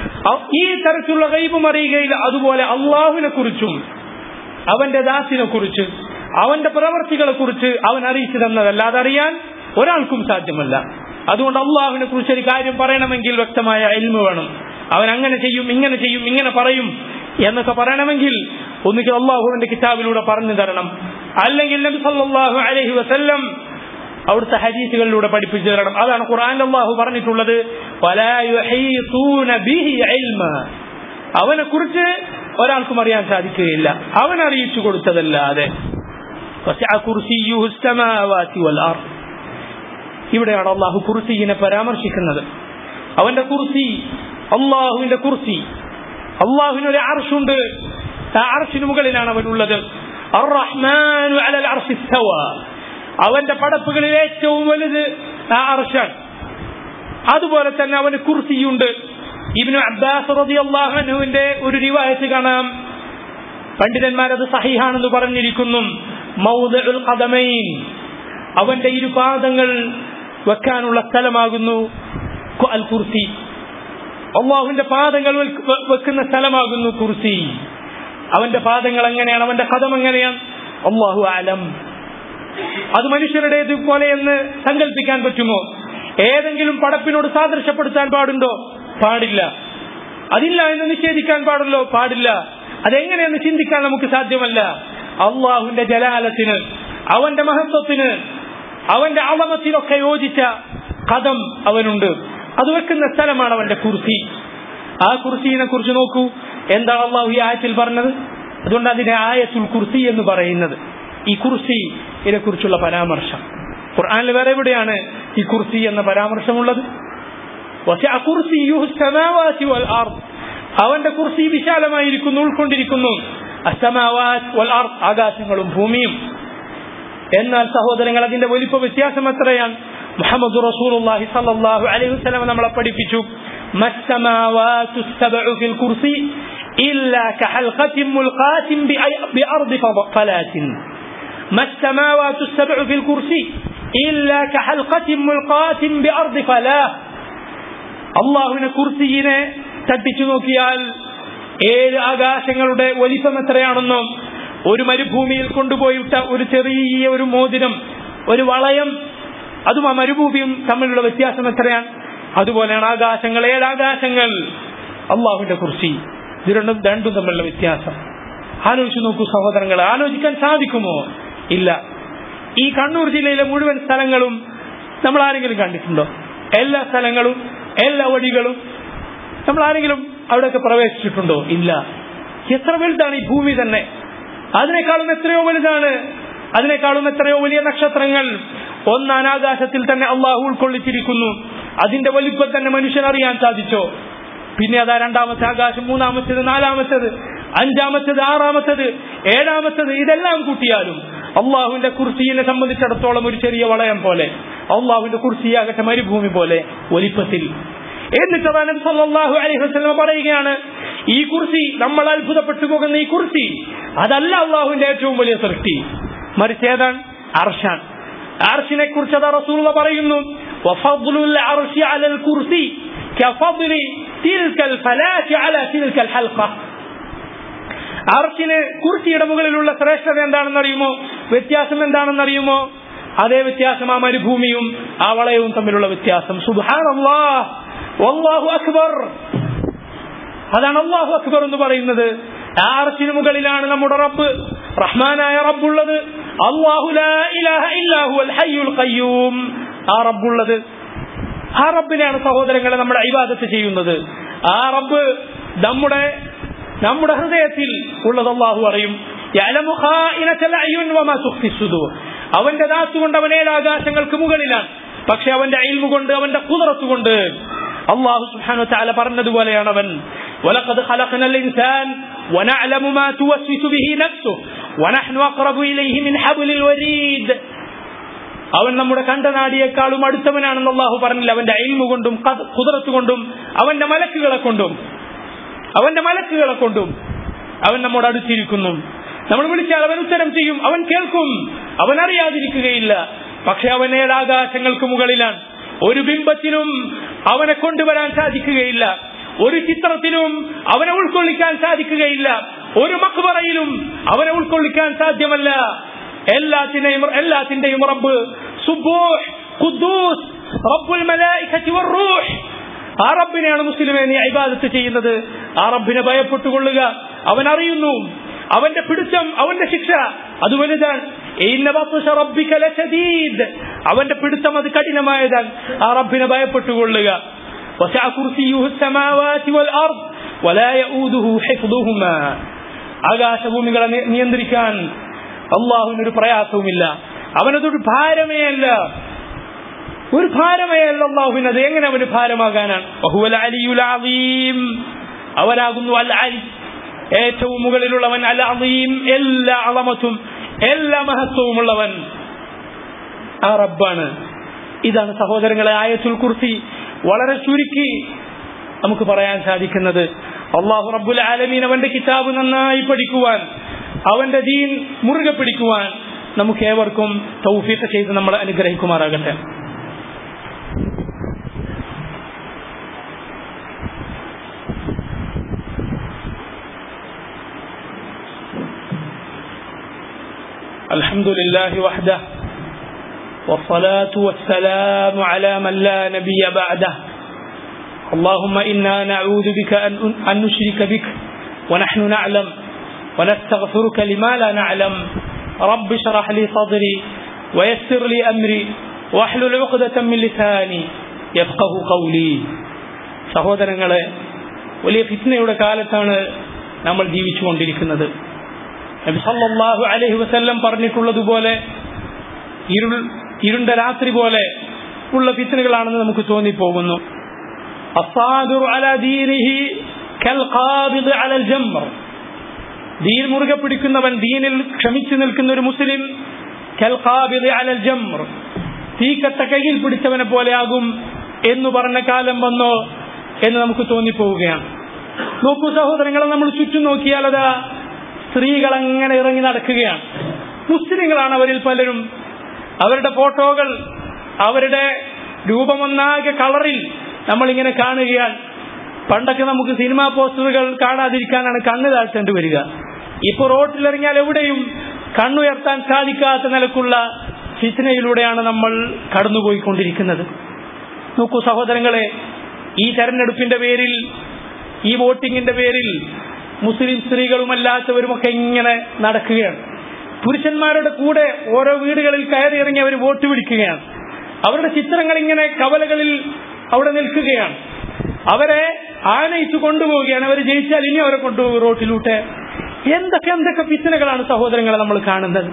S1: ഈ തരത്തിലുള്ള ഗൈബും അറിയുകയില്ല അതുപോലെ അള്ളാഹുവിനെ കുറിച്ചും അവന്റെ ദാസിനെ കുറിച്ച് അവന്റെ പ്രവർത്തികളെ കുറിച്ച് അവൻ അറിയിച്ചു തന്നതല്ലാതെ അറിയാൻ ഒരാൾക്കും സാധ്യമല്ല അതുകൊണ്ട് അള്ളാഹുവിനെ കുറിച്ച് ഒരു കാര്യം പറയണമെങ്കിൽ വ്യക്തമായ എൽമ വേണം അവൻ അങ്ങനെ ചെയ്യും ഇങ്ങനെ ചെയ്യും ഇങ്ങനെ പറയും എന്നൊക്കെ പറയണമെങ്കിൽ ഒന്നുകിൽ അള്ളാഹുവിന്റെ കിതാബിലൂടെ പറഞ്ഞു തരണം അല്ലെങ്കിൽ നബി സല്ലല്ലാഹു അലൈഹി വസല്ലം അവിടുത്തെ ഹദീസുകളിലൂടെ പഠിപ്പിച്ചു തരണം അതാണ് ഖുർആൻ അള്ളാഹു പറഞ്ഞിട്ടുള്ളത് അവനെ കുറിച്ച് ഒരാൾക്കും അറിയാൻ സാധിക്കുകയില്ല അവൻ അറിയിച്ചു കൊടുത്തതല്ലാതെ ഇവിടെയാണ് അള്ളാഹു കുർസിയെ പരാമർശിക്കുന്നത് അവന്റെ കുർസി അള്ളാഹുവിന്റെ കുർസി അള്ളാഹുവിനൊരു അർഷുണ്ട് ആ അർഷിന് മുകളിലാണ് അവനുള്ളത് അവന്റെ പടപ്പുകളിൽ ഏറ്റവും വലുത് ആ അർഷാണ് അതുപോലെ തന്നെ അവന് കുർസിയുണ്ട് ഇബിനു അബ്ബാസ് റളിയല്ലാഹുവിന്റെ ഒരു റിവായത്ത് കാണാം പണ്ഡിതന്മാരത് സഹിഹാണെന്ന് പറഞ്ഞിരിക്കുന്നു മൗദുൽ ഖദമൈൻ അവന്റെ ഇരുപാദങ്ങൾ വെക്കാനുള്ള സ്ഥലമാകുന്നു അൽ കുർസി അള്ളാഹുവിന്റെ പാദങ്ങൾ വെക്കുന്ന സ്ഥലമാകുന്നു കുർസി അവന്റെ പാദങ്ങൾ എങ്ങനെയാണ് അവന്റെ കഥം എങ്ങനെയാണ് അള്ളാഹു ആലം അത് മനുഷ്യരുടേത് പോലെ എന്ന് സങ്കല്പിക്കാൻ പറ്റുമോ ഏതെങ്കിലും പടപ്പിനോട് സാദൃശ്യപ്പെടുത്താൻ പാടുണ്ടോ പാടില്ല അതില്ല എന്ന് നിഷേധിക്കാൻ പാടുള്ളോ പാടില്ല അതെങ്ങനെയെന്ന് ചിന്തിക്കാൻ നമുക്ക് സാധ്യമല്ല അള്ളാഹുവിന്റെ ജലാലത്തിന് അവന്റെ മഹത്വത്തിന് അവന്റെ അളമത്തിനൊക്കെ യോജിച്ച കഥം അവനുണ്ട് അത് വെക്കുന്ന സ്ഥലമാണ് അവന്റെ കുർസി ആ കുർസിനെ കുറിച്ച് നോക്കൂ എന്താണ് അള്ളാഹു ഈ ആയത്തിൽ പറഞ്ഞത് അതുകൊണ്ട് അതിനെ ആയത്തുൽ കുർസി എന്ന് പറയുന്നത് ഈ കുർസി ഇതിനെ കുറിച്ചുള്ള പരാമർശം ഖുർആനിൽ വേറെ എവിടെയാണ് ഈ കുർസി എന്ന പരാമർശമുള്ളത് വസിഅ കുർസിയ്യുഹു السماوات والارض അവന്റെ കുർസി വിശാലമായിരിക്കുന്നു ഉൾക്കൊണ്ടിരിക്കുന്നു അസമാവാത് വൽ അർദ് ആകാശങ്ങളും ഭൂമിയും എന്നാൽ സഹോദരങ്ങൾ അതിന്റെ വലിപ്പ വ്യത്യാസം എത്രയാണ് മുഹമ്മദ് റസൂലുള്ളാഹി സ്വല്ലല്ലാഹു അലൈഹി വസല്ലം നമ്മളെ പഠിപ്പിച്ചു മസ്സമാവാതു السبع في الكرسي إلا كحلقة ملقاة بأرض فلاة ما السماوات السبع في الكرسي إلا كحلقة ملقاة بأرض فلاة അള്ളാഹുവിനെ കുർസിയിനെ തട്ടിച്ചു നോക്കിയാൽ ഏഴ് ആകാശങ്ങളുടെ വലിപ്പം എത്രയാണെന്നോ ഒരു മരുഭൂമിയിൽ കൊണ്ടുപോയിട്ട ഒരു ചെറിയ ഒരു മോതിരം ഒരു വളയം അതും ആ മരുഭൂമിയും തമ്മിലുള്ള വ്യത്യാസം എത്രയാണ് അതുപോലെയാണ് ആകാശങ്ങൾ ഏഴ് ആകാശങ്ങൾ അള്ളാഹുവിന്റെ കുർസി ഇത് രണ്ടും രണ്ടും തമ്മിലുള്ള വ്യത്യാസം ആലോചിച്ചു നോക്കൂ സഹോദരങ്ങൾ ആലോചിക്കാൻ സാധിക്കുമോ ഇല്ല ഈ കണ്ണൂർ ജില്ലയിലെ മുഴുവൻ സ്ഥലങ്ങളും നമ്മൾ ആരെങ്കിലും കണ്ടിട്ടുണ്ടോ എല്ലാ സ്ഥലങ്ങളും എല്ലാ വഴികളും നമ്മൾ ആരെങ്കിലും അവിടെയൊക്കെ പ്രവേശിച്ചിട്ടുണ്ടോ ഇല്ല എത്ര വലുതാണ് ഈ ഭൂമി തന്നെ അതിനേക്കാളും എത്രയോ വലുതാണ് അതിനേക്കാളും എത്രയോ വലിയ നക്ഷത്രങ്ങൾ ഒന്ന് അനാകാശത്തിൽ തന്നെ അള്ളാഹു ഉൾക്കൊള്ളിച്ചിരിക്കുന്നു അതിന്റെ വലിപ്പം തന്നെ മനുഷ്യൻ അറിയാൻ സാധിച്ചോ പിന്നെ അതാ രണ്ടാമത്തെ ആകാശം മൂന്നാമത്തേത് നാലാമത്തേത് അഞ്ചാമത്തേത് ആറാമത്തേത് ഏഴാമത്തേത് ഇതെല്ലാം കൂട്ടിയാലും അള്ളാഹുവിന്റെ കുർസിയെ സംബന്ധിച്ചിടത്തോളം ഒരു ചെറിയ വളയം പോലെ അള്ളാഹുവിന്റെ കുർസിയാകട്ടെ മരുഭൂമി പോലെ വലിപ്പത്തിൽ എന്നിട്ട് നബി സല്ലല്ലാഹു അലൈഹി വസല്ലം പറയുകയാണ് ഈ കുർസി നമ്മൾ അത്ഭുതപ്പെട്ടു പോകുന്ന ഈ കുർസി അതല്ല അള്ളാഹുവിന്റെ ഏറ്റവും വലിയ സൃഷ്ടി മറിച്ച് ഏതാണ് അർഷാൻ അർഷിനെ കുറിച്ച് അതാ റസൂൽ പറയുന്നു വഫദ്ലുൽ അർശി അലൽ കുർസി കഫദ്ലി തിൽക്കൽ ഫലാത്തി അല തിൽക്കൽ ഹൽഖ അർഷിന് കുർസിയുടെ മുകളിലുള്ള ശ്രേഷ്ഠത എന്താണെന്ന് അറിയുമോ വ്യത്യാസം എന്താണെന്ന് അറിയുമോ അതേ വ്യത്യാസം ആ മരുഭൂമിയും ആ വളയവും തമ്മിലുള്ള വ്യത്യാസം സുബാൻ അള്ളാഹു അക്ബർ അതാണ് അള്ളാഹു അക്ബർ എന്ന് പറയുന്നത് ആ അർഷിന് മുകളിലാണ് നമ്മുടെ റബ്ബ് റഹ്മാനായ റബ്ബുള്ളത് അള്ളാഹു ഖയ്യൂം ആ റബ്ബുള്ളത് ആ റബ്ബിനെയാണ് സഹോദരങ്ങളെ നമ്മുടെ ഇബാദത്ത് ചെയ്യുന്നത് ആ റബ്ബ് നമ്മുടെ നമ്മുടെ ഹൃദയത്തിൽ ഉള്ളത് അള്ളാഹു അറിയും അവന്റെ ദാത്തുകൊണ്ട് അവൻ ഏഴാകാശങ്ങൾക്ക് മുകളിലാണ് പക്ഷെ അവന്റെ അയിൽമു കൊണ്ട് അവന്റെ കുതിരത്ത് കൊണ്ട് അള്ളാഹു സുബ്ഹാനഹു വതആല പറഞ്ഞതുപോലെയാണ് അവൻ ولقد خلقنا الإنسان ونعلم ما توسوس به نفسه ونحن أقرب إليه من حبل الوريد അവൻ നമ്മുടെ കണ്ടനാടിയേക്കാളും അടുത്തവനാണെന്ന് അള്ളാഹു പറഞ്ഞില്ല അവന്റെ അയിൽമു കൊണ്ടും കുതിരത്ത് കൊണ്ടും അവന്റെ മലക്കുകളെ കൊണ്ടും അവന്റെ മലക്കുകളെ കൊണ്ടും അവൻ നമ്മോട് അടുത്തിരിക്കുന്നു നമ്മൾ വിളിച്ചാൽ അവൻ ഉത്തരം ചെയ്യും അവൻ കേൾക്കും അവൻ അറിയാതിരിക്കുകയില്ല പക്ഷെ അവൻ ഏഴാകാശങ്ങൾക്ക് മുകളിലാണ് ഒരു ബിംബത്തിനും അവനെ കൊണ്ടുവരാൻ സാധിക്കുകയില്ല ഒരു ചിത്രത്തിനും അവനെ ഉൾക്കൊള്ളിക്കാൻ സാധിക്കുകയില്ല ഒരു മക്ബറയിലും അവനെ ഉൾക്കൊള്ളിക്കാൻ സാധ്യമല്ല എല്ലാത്തിനെയും എല്ലാത്തിന്റെയും റബ്ബ് സുബൂഹ് ഖുദ്ദൂസ് റബ്ബുൽ മലായികത്തി വറൂഹ് ആ റബ്ബിനെയാണ് മുസ്ലിമെ നീ ഇബാദത്ത് ചെയ്യുന്നത് ആ റബ്ബിനെ ഭയപ്പെട്ടുകൊള്ളുക അവൻ അറിയുന്നു അവന്റെ പിടുത്തം അവന്റെ ശിക്ഷ അത് വലുതാണ് അവന്റെ പിടുത്തം അത് കഠിനമായതാണ് ആ റബ്ബിനെ ഭയപ്പെട്ടുകൊള്ളുക ആകാശഭൂമികളെ നിയന്ത്രിക്കാൻ അള്ളാഹുവിനൊരു പ്രയാസവുമില്ല അവനതൊരു ഭാരമേ അല്ല ഒരു ഭാരമേ അല്ല അള്ളാഹുവിന് അത് എങ്ങനെ അവന് ഭാരമാകാനാണ് അവനാകുന്നു അൽ അലി ഏറ്റവും മുകളിലുള്ളവൻ അൽ അലീം എല്ലാ അളമത്തും എല്ലാ മഹത്വവുമുള്ളവൻ ആ റബ്ബാണ് ഇതാണ് സഹോദരങ്ങളെ ആയത്തുൽ കുർസി വളരെ ചുരുക്കി നമുക്ക് പറയാൻ സാധിക്കുന്നത് അള്ളാഹു റബ്ബുൽ ആലമീൻ അവന്റെ കിതാബ് നന്നായി പഠിക്കുവാൻ അവന്റെ ദീൻ മുറുകെ പിടിക്കുവാൻ നമുക്ക് ഏവർക്കും തൗഫീഖ് ചെയ്ത് നമ്മൾ അനുഗ്രഹിക്കുമാറാകട്ടെ الحمد لله وحده والصلاة والسلام على من لا نبي بعده اللهم إنا نعوذ بك أن, أن نشرك بك ونحن نعلم ونستغفرك لما لا نعلم رب اشرح لي صدري ويسر لي أمري واحلل عقدة من لساني يفقه قولي സഹോദരങ്ങളെ വലിയ ഫിത്നയുടെ കാലത്താണ് നമ്മൾ ജീവിച്ചുകൊണ്ടിരിക്കുന്നത് നബി സല്ലല്ലാഹു അലൈഹി വസല്ലം പറഞ്ഞിട്ടുള്ളതുപോലെ ഇരുൾ ഇരുണ്ട രാത്രി പോലെ ഉള്ള ഫിത്നകളാണെന്ന് നമുക്ക് തോന്നിപ്പോകുന്നു അസാദുർ അല ദീനിഹി കൽ ഖാബിദ് അലൽ ജംർ ദീൻ മുറുകെ പിടിക്കുന്നവൻ ദീനിൽ ക്ഷമിച്ചു നിൽക്കുന്ന ഒരു മുസ്ലിം കൽ ഖാബിദ് അലൽ ജംർ തീക്കട്ട കയ്യിൽ പിടിച്ചവനെ പോലെയാകും എന്ന് പറഞ്ഞ കാലം വന്നോ എന്ന് നമുക്ക് തോന്നിപ്പോവുകയാണ് നോക്കൂ സഹോദരങ്ങളെ നമ്മൾ ചുറ്റും നോക്കിയാൽ അതാ സ്ത്രീകൾ അങ്ങനെ ഇറങ്ങി നടക്കുകയാണ് മുസ്ലിങ്ങളാണ് അവരിൽ പലരും അവരുടെ ഫോട്ടോകൾ അവരുടെ രൂപമൊന്നാകെ കളറിൽ നമ്മളിങ്ങനെ കാണുകയാണ് പണ്ടൊക്കെ നമുക്ക് സിനിമാ പോസ്റ്ററുകൾ കാണാതിരിക്കാനാണ് കണ്ണ് താഴ്ത്തേണ്ടി വരിക ഇപ്പൊ റോട്ടിലിറങ്ങിയാൽ എവിടെയും കണ്ണുയർത്താൻ സാധിക്കാത്ത നിലക്കുള്ള ഫിത്നയിലൂടെയാണ് നമ്മൾ കടന്നുപോയിക്കൊണ്ടിരിക്കുന്നത് നോക്കൂ സഹോദരങ്ങളെ ഈ തെരഞ്ഞെടുപ്പിന്റെ പേരിൽ ഈ വോട്ടിങ്ങിന്റെ പേരിൽ മുസ്ലിം സ്ത്രീകളുമല്ലാത്തവരുമൊക്കെ ഇങ്ങനെ നടക്കുകയാണ് പുരുഷന്മാരുടെ കൂടെ ഓരോ വീടുകളിൽ കയറി ഇറങ്ങി അവർ വോട്ട് പിടിക്കുകയാണ് അവരുടെ ചിത്രങ്ങൾ ഇങ്ങനെ കവലകളിൽ അവിടെ നിൽക്കുകയാണ് അവരെ ആനയിച്ചു കൊണ്ടുപോവുകയാണ് അവർ ജയിച്ചാൽ ഇനി അവരെ കൊണ്ടുപോകും റോട്ടിലൂട്ടെ എന്തൊക്കെ എന്തൊക്കെ പിച്ചനകളാണ് സഹോദരങ്ങളെ നമ്മൾ കാണുന്നത്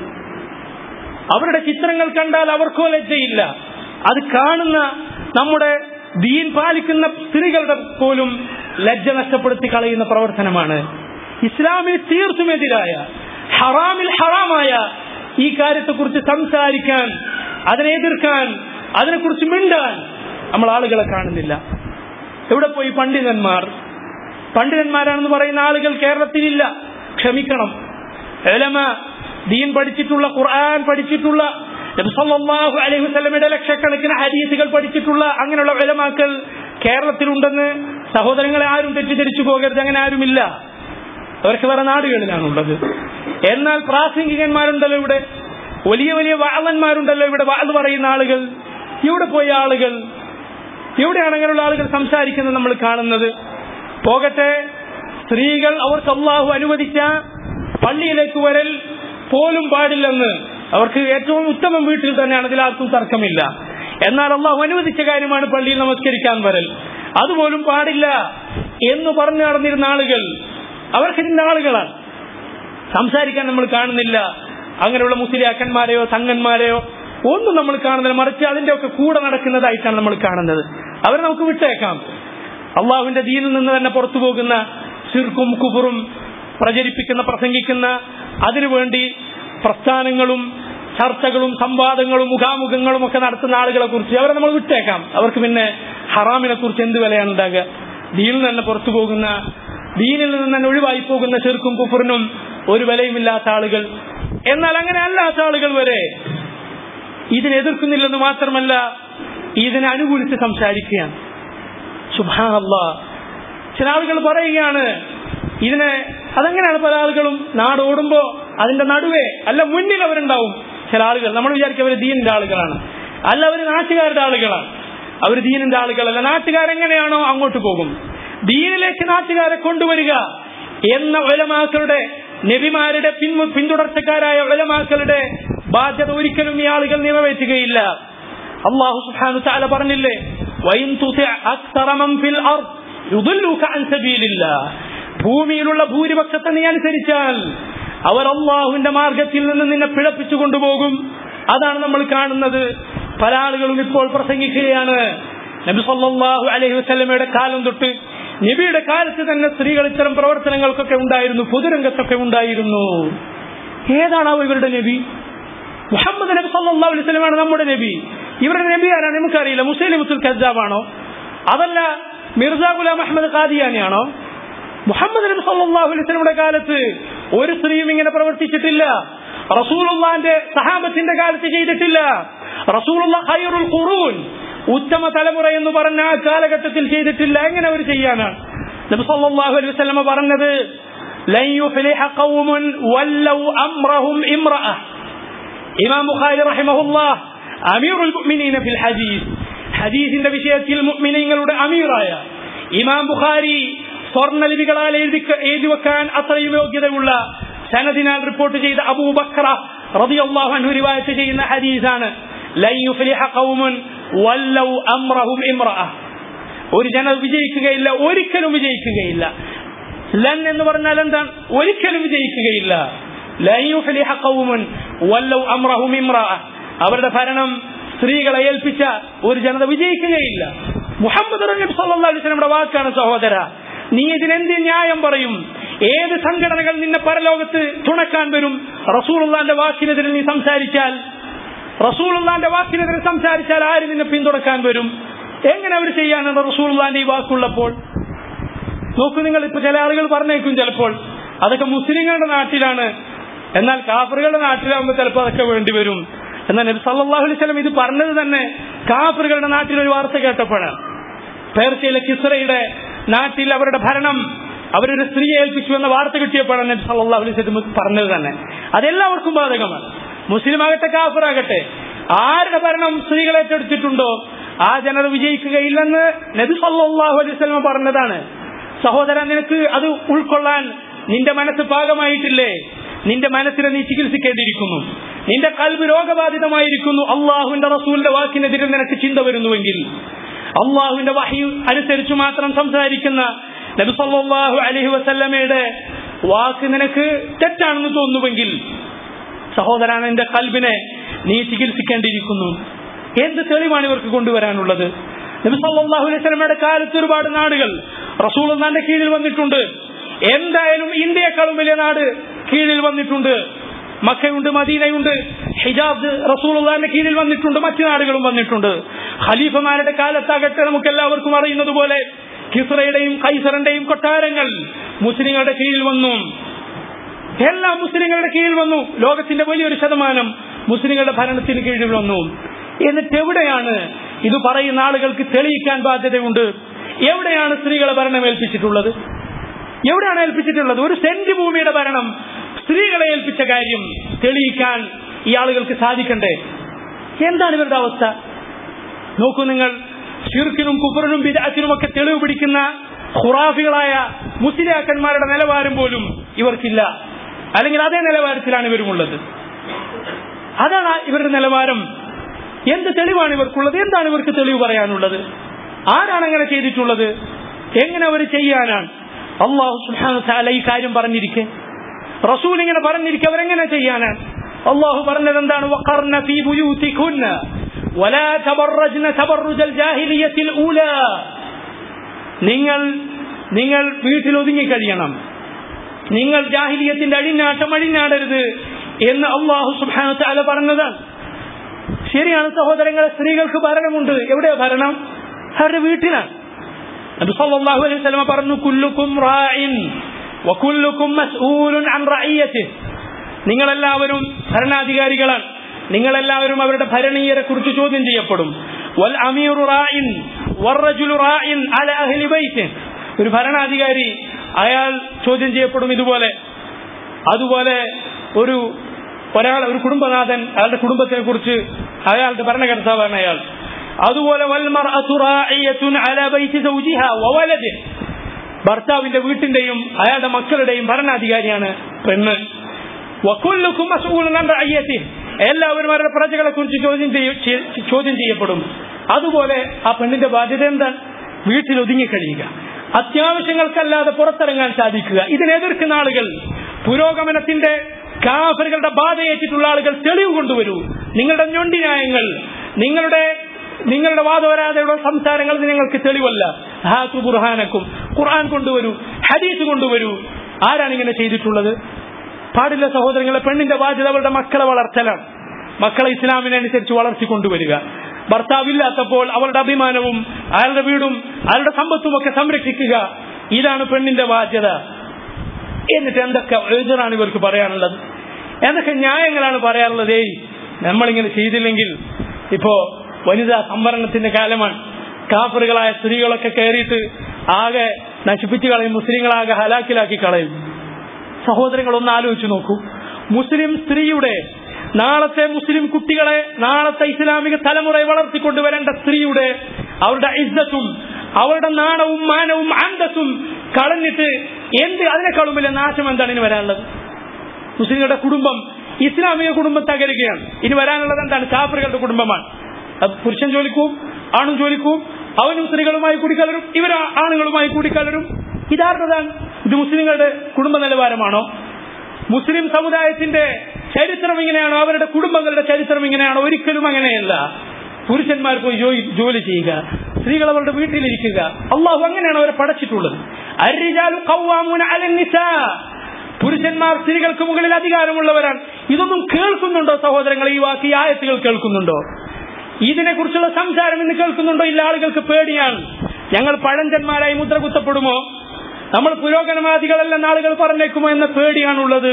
S1: അവരുടെ ചിത്രങ്ങൾ കണ്ടാൽ അവർക്കോ ലജ്ജയില്ല അത് കാണുന്ന നമ്മുടെ ദീൻ പാലിക്കുന്ന സ്ത്രീകളുടെ പോലും ലജ്ജ നഷ്ടപ്പെടുത്തി കളയുന്ന പ്രവർത്തനമാണ് ഇസ്ലാമിന് തീർത്തും എതിരായ ഹറാമിൽ ഹറാമായ ഈ കാര്യത്തെക്കുറിച്ച് സംസാരിക്കാൻ അതിനെ എതിർക്കാൻ അതിനെക്കുറിച്ച് മിണ്ടാൻ നമ്മൾ ആളുകളെ കാണുന്നില്ല എവിടെ പോയി പണ്ഡിതന്മാർ പണ്ഡിതന്മാരാണെന്ന് പറയുന്ന ആളുകൾ കേരളത്തിലില്ല ക്ഷമിക്കണം എലമ ദീൻ പഠിച്ചിട്ടുള്ള ഖുർആൻ പഠിച്ചിട്ടുള്ള നബിസല്ലാഹു അലൈഹി വസല്ലമയുടെ ലക്ഷക്കണക്കിന് ഹദീസുകൾ പഠിച്ചിട്ടുള്ള അങ്ങനെയുള്ള വിലമാക്കൾ കേരളത്തിലുണ്ടെന്ന് സഹോദരങ്ങളെ ആരും തെറ്റിദ്ധരിച്ചു പോകരുത് അങ്ങനെ ആരുമില്ല അവർക്ക് വേറെ നാടുകളിലാണുള്ളത് എന്നാൽ പ്രാസംഗികന്മാരുണ്ടല്ലോ ഇവിടെ വലിയ വലിയ വാളന്മാരുണ്ടല്ലോ ഇവിടെ വാള് പറയുന്ന ആളുകൾ ഇവിടെ പോയ ആളുകൾ എവിടെയാണ് അങ്ങനെയുള്ള ആളുകൾ സംസാരിക്കുന്നത് നമ്മൾ കാണുന്നത് പോകട്ടെ സ്ത്രീകൾ അവർക്ക് അള്ളാഹു അനുവദിച്ച പള്ളിയിലേക്ക് വരൽ പോലും പാടില്ലെന്ന് അവർക്ക് ഏറ്റവും ഉത്തമം വീട്ടിൽ തന്നെയാണ് അതിലാർക്കും തർക്കമില്ല എന്നാൽ അള്ളാഹു അനുവദിച്ച കാര്യമാണ് പള്ളിയിൽ നമസ്കരിക്കാൻ വരൽ അതുപോലും പാടില്ല എന്ന് പറഞ്ഞു നടന്നിരുന്ന ആളുകൾ അവർക്ക് ഇതിന്റെ ആളുകളാണ് സംസാരിക്കാൻ നമ്മൾ കാണുന്നില്ല അങ്ങനെയുള്ള മുസ്ലിയാക്കന്മാരെയോ സംഘന്മാരെയോ ഒന്നും നമ്മൾ കാണുന്നില്ല മറിച്ച് അതിന്റെ ഒക്കെ കൂടെ നടക്കുന്നതായിട്ടാണ് നമ്മൾ കാണുന്നത് അവരെ നമുക്ക് വിട്ടേക്കാം അള്ളാഹുവിന്റെ ദീനിൽ നിന്ന് തന്നെ പുറത്തു പോകുന്ന ശിർക്കും കുബറും പ്രചരിപ്പിക്കുന്ന പ്രസംഗിക്കുന്ന അതിനുവേണ്ടി പ്രസ്ഥാനങ്ങളും ചർച്ചകളും സംവാദങ്ങളും മുഖാമുഖങ്ങളും ഒക്കെ നടത്തുന്ന ആളുകളെ കുറിച്ച് അവരെ നമ്മൾ വിട്ടേക്കാം അവർക്ക് പിന്നെ ഹറാമിനെ കുറിച്ച് എന്ത് വിലയാണ് ഉണ്ടാകുക ദീനിൽ തന്നെ പുറത്തു പോകുന്ന ദീനിൽ നിന്ന് തന്നെ ഒഴിവായി പോകുന്ന ചെറുക്കും കുഫറിനും ഒരു വിലയുമില്ലാത്ത ആളുകൾ എന്നാൽ അങ്ങനെ അല്ലാത്ത ആളുകൾ വരെ ഇതിനെ എതിർക്കുന്നില്ലെന്ന് മാത്രമല്ല ഇതിനെ അനുകൂലിച്ച് സംസാരിക്കുകയാണ് സുഭാനല്ല ചില ആളുകൾ പറയുകയാണ് ഇതിനെ അതെങ്ങനെയാണ് പല ആളുകളും നാട് ഓടുമ്പോ അതിന്റെ നടുവേ അല്ല മുന്നിൽ അവരുണ്ടാവും ചില ആളുകൾ നമ്മൾ വിചാരിക്കും അവർ ദീനിന്റെ ആളുകളാണ് അല്ല അവർ നാട്ടുകാരുടെ ആളുകളാണ് അവർ ദീനിന്റെ ആളുകളല്ല നാട്ടുകാരെങ്ങനെയാണോ അങ്ങോട്ട് പോകും ദീനിലേക്ക് നാട്ടുകാരെ കൊണ്ടുവരിക എന്ന ഒലമാക്കളുടെ നബിമാരുടെ പിൻ പിന്തുടർച്ചക്കാരായ ഒലമാക്കളുടെ ബാധ്യത ഒരിക്കലും ഈ ആളുകൾ നിറവേറ്റുകയില്ല അള്ളാഹു സുബ്ഹാനഹു തആല പറഞ്ഞില്ലേ വൈൻ തുതി അക്തറ മൻ ഫിൽ അർദ് യുദല്ലുക അൻ സബീലില്ലാഹ് ഭൂമിയിലുള്ള ഭൂരിപക്ഷത്തെ നീ അനുസരിച്ചാൽ അവർ അള്ളാഹുവിന്റെ മാർഗത്തിൽ നിന്ന് നിന്നെ പിഴപ്പിച്ചു കൊണ്ടുപോകും അതാണ് നമ്മൾ കാണുന്നത് പല ആളുകളും ഇപ്പോൾ പ്രസംഗിക്കുകയാണ് നബി സല്ലല്ലാഹു അലൈഹി വസല്ലമയുടെ കാലം തൊട്ട് നബിയുടെ കാലത്ത് തന്നെ സ്ത്രീകൾ ഇത്തരം പ്രവർത്തനങ്ങൾക്കൊക്കെ ഉണ്ടായിരുന്നു പൊതുരംഗത്തൊക്കെ ഉണ്ടായിരുന്നു ഏതാണാവോ ഇവരുടെ നബി മുഹമ്മദ് നബി സല്ലല്ലാഹു അലൈഹി വസല്ലമാണ് നമ്മുടെ നബി ഇവരുടെ നബി ആരാണ് നമുക്കറിയില്ല മുസൈലിമുത്തുൽ കദ്ദാബാണോ അതല്ല മിർസ ഗുലാം അഹമ്മദ് ഖാദിയാനിയാണോ മുഹമ്മദ് നബി സല്ലല്ലാഹു അലൈഹി വസല്ലമയുടെ കാലത്ത് ഒരു സ്ത്രീയും ഇങ്ങനെ പ്രവർത്തിച്ചിട്ടില്ല റസൂലുള്ളാന്റെ സഹാബത്തിന്റെ കാലത്ത് ചെയ്തിട്ടില്ല റസൂലുള്ള ഖൈറുൽ ഖുറൂൻ ഉത്തമ തലമുറ എന്ന് പറഞ്ഞ ആ കാലഘട്ടത്തിൽ ചെയ്തിട്ടില്ല എങ്ങനെ അവർ ചെയ്യാനാണ് നബി സല്ലല്ലാഹു അലൈഹി വസല്ലമ പറഞ്ഞത് ലൻ യുഫ്ലിഹ ഖൗമുൻ വല്ലൗ അംറഹും ഇംറഅ ഇമാം ബുഖാരി റഹിമഹുല്ലാഹ് അമീറുൽ മുഅ്മിനീന ഫിൽ ഹദീസ് ഹദീസിന്റെ വിഷയത്തിൽ മുഅ്മിനീങ്ങളുടെ അമീറായ ഇമാം ബുഖാരി സ്വർണ്ണലിപികളാൽ എഴുതി എഴുതി വെക്കാൻ അത്രയും യോഗ്യതയുള്ള സനദിനാൽ റിപ്പോർട്ട് ചെയ്ത അബൂബക്ര റളിയല്ലാഹു അൻഹു റിവായത്ത് ചെയ്യുന്ന ഹദീസാണ് ലൻ യുഫ്ലിഹ ഖൗമുൻ വല്ലൗ അംറഹും ഇംറഅ ഒരു ജനം വിജയിക്കുകയില്ല ഒരിക്കലും വിജയിക്കുകയില്ല ലൻ എന്ന് പറഞ്ഞാൽ എന്താണ് ഒരിക്കലും വിജയിക്കുകയില്ല ലൻ യുഫ്ലിഹ ഖൗമുൻ വല്ലൗ അംറഹും ഇംറഅ അവരുടെ ഭരണം സ്ത്രീകളെ ഏൽപ്പിച്ച ഒരു ജനത വിജയിക്കുകയില്ല മുഹമ്മദ് റബി സല്ലല്ലാഹു അലൈഹി വസല്ലമയുടെ വാക്കാണ് സഹോദര നീ ഇതിനെന്ത് ന്യായം പറയും ഏത് സംഘടനകൾ നിന്നെ പരലോകത്ത് തുണക്കാൻ വരും റസൂലുള്ളാന്റെ വാക്കിനെതിരെ നീ സംസാരിച്ചാൽ റസൂലുള്ളാന്റെ വാക്കിനെതിരെ സംസാരിച്ചാൽ ആര് നിന്നെ പിന്തുണക്കാൻ വരും എങ്ങനെ അവർ ചെയ്യാനാണ് റസൂലുള്ളാന്റെ ഈ വാക്കുള്ളപ്പോൾ നോക്കൂ നിങ്ങൾ ഇപ്പൊ ചില ആളുകൾ പറഞ്ഞേക്കും ചിലപ്പോൾ അതൊക്കെ മുസ്ലിങ്ങളുടെ നാട്ടിലാണ് എന്നാൽ കാഫറുകളുടെ നാട്ടിലാകുമ്പോൾ ചിലപ്പോൾ അതൊക്കെ വേണ്ടി വരും എന്നാൽ നബി സല്ലല്ലാഹു അലൈഹി വസല്ലം ഇത് പറഞ്ഞത് തന്നെ കാഫറുകളുടെ നാട്ടിൽ ഒരു വാർത്ത കേട്ടപ്പോഴാണ് പേർഷ്യയിലെ കിസ്രയുടെ നാട്ടിൽ അവരുടെ ഭരണം അവരൊരു സ്ത്രീയെ ഏൽപ്പിച്ചു എന്ന വാർത്ത കിട്ടിയപ്പോഴാണ് നബി സല്ലല്ലാഹു അലൈഹി വസല്ലം പറഞ്ഞത് തന്നെ അതെല്ലാവർക്കും ബാധകമാണ് മുസ്ലിം ആകട്ടെ കാഫറാകട്ടെ ആരുടെ ഭരണം സ്ത്രീകൾ ഏറ്റെടുത്തിട്ടുണ്ടോ ആ ജനത വിജയിക്കുകയില്ലെന്ന് നബി സല്ലല്ലാഹു അലൈഹി വസല്ലം പറഞ്ഞതാണ് സഹോദരൻ നിനക്ക് അത് ഉൾക്കൊള്ളാൻ നിന്റെ മനസ്സ് പാകമായിട്ടില്ലേ നിന്റെ മനസ്സിനെ നീ ചികിത്സിക്കേണ്ടിയിരിക്കുന്നു നിന്റെ കൽബ് രോഗബാധിതമായിരിക്കുന്നു അള്ളാഹുവിന്റെ റസൂലിന്റെ വാക്കിനെതിരെ നിനക്ക് ചിന്ത വരുന്നുവെങ്കിൽ അള്ളാഹുവിന്റെ വഹി അനുസരിച്ച് മാത്രം സംസാരിക്കുന്ന നബി സല്ലല്ലാഹു അലൈഹി വസല്ലമയുടെ വാക്ക് നിനക്ക് തെറ്റാണെന്ന് തോന്നുന്നുവെങ്കിൽ സഹോദരൻ എന്റെ കൽബിനെ നീ ചികിത്സിക്കേണ്ടിയിരിക്കുന്നു എന്ത് തെളിവാണ് ഇവർക്ക് കൊണ്ടുവരാനുള്ളത് നബി സല്ലല്ലാഹു അലൈഹി വസല്ലമയുടെ കാലത്ത് ഒരുപാട് നാടുകൾ റസൂലുള്ളാന്റെ കീഴിൽ വന്നിട്ടുണ്ട് എന്തായാലും ഇന്ത്യയെക്കാളും വലിയ നാട് കീഴിൽ വന്നിട്ടുണ്ട് മക്കയുണ്ട് മദീനയുണ്ട് ഹിജാബ് റസൂലുള്ളാന്റെ കീഴിൽ വന്നിട്ടുണ്ട് മറ്റു നാടുകളും വന്നിട്ടുണ്ട് ഖലീഫമാരുടെ കാലത്താകട്ടെ നമുക്ക് എല്ലാവർക്കും അറിയുന്നത് പോലെ കിസ്രയുടെയും കൈസറിന്റെയും കൊട്ടാരങ്ങൾ മുസ്ലിങ്ങളുടെ കീഴിൽ വന്നു എല്ലാ മുസ്ലിങ്ങളുടെ കീഴിൽ വന്നു ലോകത്തിന്റെ വലിയൊരു ശതമാനം മുസ്ലിങ്ങളുടെ ഭരണത്തിന് കീഴിൽ വന്നു എന്നിട്ട് എവിടെയാണ് ഇത് പറയുന്ന ആളുകൾക്ക് തെളിയിക്കാൻ ബാധ്യതയുണ്ട് എവിടെയാണ് സ്ത്രീകളെ ഭരണം ഏൽപ്പിച്ചിട്ടുള്ളത് എവിടെയാണ് ഏൽപ്പിച്ചിട്ടുള്ളത് ഒരു സെന്റ് ഭൂമിയുടെ ഭരണം സ്ത്രീകളെ ഏൽപ്പിച്ച കാര്യം തെളിയിക്കാൻ ഈ ആളുകൾക്ക് സാധിക്കണ്ടേ എന്താണ് ഇവരുടെ അവസ്ഥ നോക്കൂ നിങ്ങൾ ഷിർക്കിനും കുഫറിനും ബിദാത്തിനും ഒക്കെ തെളിവ് പിടിക്കുന്ന ഖുറാഫികളായ മുസ്ലിയാക്കന്മാരുടെ നിലവാരം പോലും ഇവർക്കില്ല അല്ലെങ്കിൽ അതേ നിലവാരത്തിലാണ് ഇവരുമുള്ളത് അതാണ് ഇവരുടെ നിലവാരം എന്ത് തെളിവാണ് ഇവർക്കുള്ളത് എന്താണ് ഇവർക്ക് തെളിവ് പറയാനുള്ളത് ആരാണ് അങ്ങനെ ചെയ്തിട്ടുള്ളത് എങ്ങനെ അവർ ചെയ്യാനാണ് അള്ളാഹു സുബ്ഹാനഹു തആല ഈ കാര്യം പറഞ്ഞിരിക്കെ റസൂൽ ഇങ്ങനെ പറഞ്ഞിരിക്കെ അവരെങ്ങനെ ചെയ്യാനാണ് അള്ളാഹു പറഞ്ഞത് എന്താണ് വഖർന ഫീ ബുയൂതികുന്ന വലാ തബറജ്ന തബറുജൽ ജാഹിലിയത്തിൽ ഊല നിങ്ങൾ നിങ്ങൾ വീട്ടിൽ ഒതുങ്ങി കഴിയണം നിങ്ങൾ ജാഹിലിയത്തിന്റെ അഴിഞ്ഞാട്ടം അഴിഞ്ഞാടരുത് എന്ന് അള്ളാഹു സുബ്ഹാനഹു തആല പറഞ്ഞതാണ് ശരിയാണ് സഹോദരങ്ങളെ സ്ത്രീകൾക്ക് ഭരണമുണ്ട് എവിടെയാ ഭരണം അവരുടെ വീട്ടിലാണ് നബി സല്ലല്ലാഹു അലൈഹി വസല്ലം പറഞ്ഞു കുല്ലുക്കും റാഇൻ വകുല്ലുക്കും മസ്ഊലുൻ അൻ റഇയതിഹി നിങ്ങളെല്ലാവരും ഭരണാധികാരികളാണ് നിങ്ങളെല്ലാവരും അവരുടെ ഭരണീയരെ കുറിച്ച് ചോദ്യം ചെയ്യപ്പെടും വൽ അമീറു റാഇൻ വറജുലു റാഇൻ അല അഹ്ലി ബൈത്തി ഒരു ഭരണാധികാരി അയാൾ ചോദ്യം ചെയ്യപ്പെടും ഇതുപോലെ അതുപോലെ ഒരു ഒരാൾ ഒരു കുടുംബനാഥൻ അയാളുടെ കുടുംബത്തെ കുറിച്ച് അയാളുടെ ഭരണകർത്താവാണ് അയാൾ അതുപോലെ ഭർത്താവിന്റെ വീട്ടിന്റെയും അയാളുടെ മക്കളുടെയും ഭരണാധികാരിയാണ് പെണ്ണ് എല്ലാവരും അവരുടെ പ്രജകളെ കുറിച്ച് ചോദ്യം ചോദ്യം ചെയ്യപ്പെടും അതുപോലെ ആ പെണ്ണിന്റെ ബാധ്യത എന്താണ് വീട്ടിൽ ഒതുങ്ങിക്കഴിയുക അത്യാവശ്യങ്ങൾക്കല്ലാതെ പുറത്തിറങ്ങാൻ സാധിക്കുക ഇതിനെതിർക്കുന്ന ആളുകൾ പുരോഗമനത്തിന്റെ കാഫറുകളുടെ ബാധയേറ്റിട്ടുള്ള ആളുകൾ തെളിവ് കൊണ്ടുവരൂ നിങ്ങളുടെ ഞൊണ്ടി ന്യായങ്ങൾ നിങ്ങളുടെ നിങ്ങളുടെ വാദവരാതെയുള്ള സംസാരങ്ങൾ നിങ്ങൾക്ക് തെളിവല്ല ഹാസു ബുർഹാനക്കും ഖുർആൻ കൊണ്ടുവരൂ ഹദീസ് കൊണ്ടുവരൂ ആരാണ് ഇങ്ങനെ ചെയ്തിട്ടുള്ളത് പാടില്ല സഹോദരങ്ങളെ പെണ്ണിന്റെ ബാധ്യത അവരുടെ മക്കളെ വളർത്തലാണ് മക്കളെ ഇസ്ലാമിനനുസരിച്ച് വളർത്തിക്കൊണ്ടുവരിക ഭർത്താവില്ലാത്തപ്പോൾ അവളുടെ അഭിമാനവും അയാളുടെ വീടും അയാളുടെ സമ്പത്തും ഒക്കെ സംരക്ഷിക്കുക ഇതാണ് പെണ്ണിന്റെ ബാധ്യത എന്നിട്ട് എന്തൊക്കെ എതിറാണ് ഇവർക്ക് പറയാനുള്ളത് എന്തൊക്കെ ന്യായങ്ങളാണ് പറയാറുള്ളത് ഏയ് നമ്മളിങ്ങനെ ചെയ്തില്ലെങ്കിൽ ഇപ്പോ വനിതാ സംവരണത്തിന്റെ കാലമാണ് കാഫറുകളായ സ്ത്രീകളൊക്കെ കയറിയിട്ട് ആകെ നശിപ്പിച്ചു കളയും മുസ്ലിങ്ങളാകെ ഹലാക്കിലാക്കി കളയും സഹോദരങ്ങൾ ഒന്ന് ആലോചിച്ചു നോക്കൂ മുസ്ലിം സ്ത്രീയുടെ നാളത്തെ മുസ്ലിം കുട്ടികളെ നാളത്തെ ഇസ്ലാമിക തലമുറയെ വളർത്തിക്കൊണ്ടുവരേണ്ട സ്ത്രീയുടെ അവരുടെ ഇജ്ജത്തും അവരുടെ നാണവും മാനവും അന്തസ്സും കളഞ്ഞിട്ട് എന്ത് അതിനേക്കാളും വലിയ നാശം എന്താണ് ഇനി വരാനുള്ളത് മുസ്ലിങ്ങളുടെ കുടുംബം ഇസ്ലാമിക കുടുംബം തകരുകയാണ് ഇനി വരാനുള്ളത് എന്താണ് കാഫറുകളുടെ കുടുംബമാണ് അത് പുരുഷൻ ജോലിക്കും ആണും ജോലിക്കും അവനും സ്ത്രീകളുമായി കൂടിക്കലരും ഇവർ ആണുങ്ങളുമായി കൂടിക്കലരും ഇതാർന്നതാണ് ഇത് മുസ്ലിങ്ങളുടെ കുടുംബ നിലവാരമാണോ മുസ്ലിം സമുദായത്തിന്റെ ചരിത്രം ഇങ്ങനെയാണോ അവരുടെ കുടുംബങ്ങളുടെ ചരിത്രം ഇങ്ങനെയാണോ ഒരിക്കലും അങ്ങനെയല്ല പുരുഷന്മാർ പോയി ജോലി ജോലി ചെയ്യുക സ്ത്രീകൾ അവരുടെ വീട്ടിലിരിക്കുക അള്ളാഹു അങ്ങനെയാണ് അവരെ പടച്ചിട്ടുള്ളത് അരിജാലു ഖവ്വാമൂന അലൻ നിസാ പുരുഷന്മാർ സ്ത്രീകൾക്ക് മുകളിൽ അധികാരമുള്ളവരാണ് ഇതൊന്നും കേൾക്കുന്നുണ്ടോ സഹോദരങ്ങൾ ഈ വാക്ക് ഈ ആയത്തുകൾ കേൾക്കുന്നുണ്ടോ ഇതിനെ കുറിച്ചുള്ള സംസാരം ഇന്ന് കേൾക്കുന്നുണ്ടോ ഇല്ല ആളുകൾക്ക് പേടിയാണ് ഞങ്ങൾ പഴഞ്ചന്മാരായി മുദ്ര കുത്തപ്പെടുമോ നമ്മൾ പുരോഗമനവാദികളെല്ലാം ആളുകൾ പറഞ്ഞേക്കുമോ എന്ന പേടിയാണുള്ളത്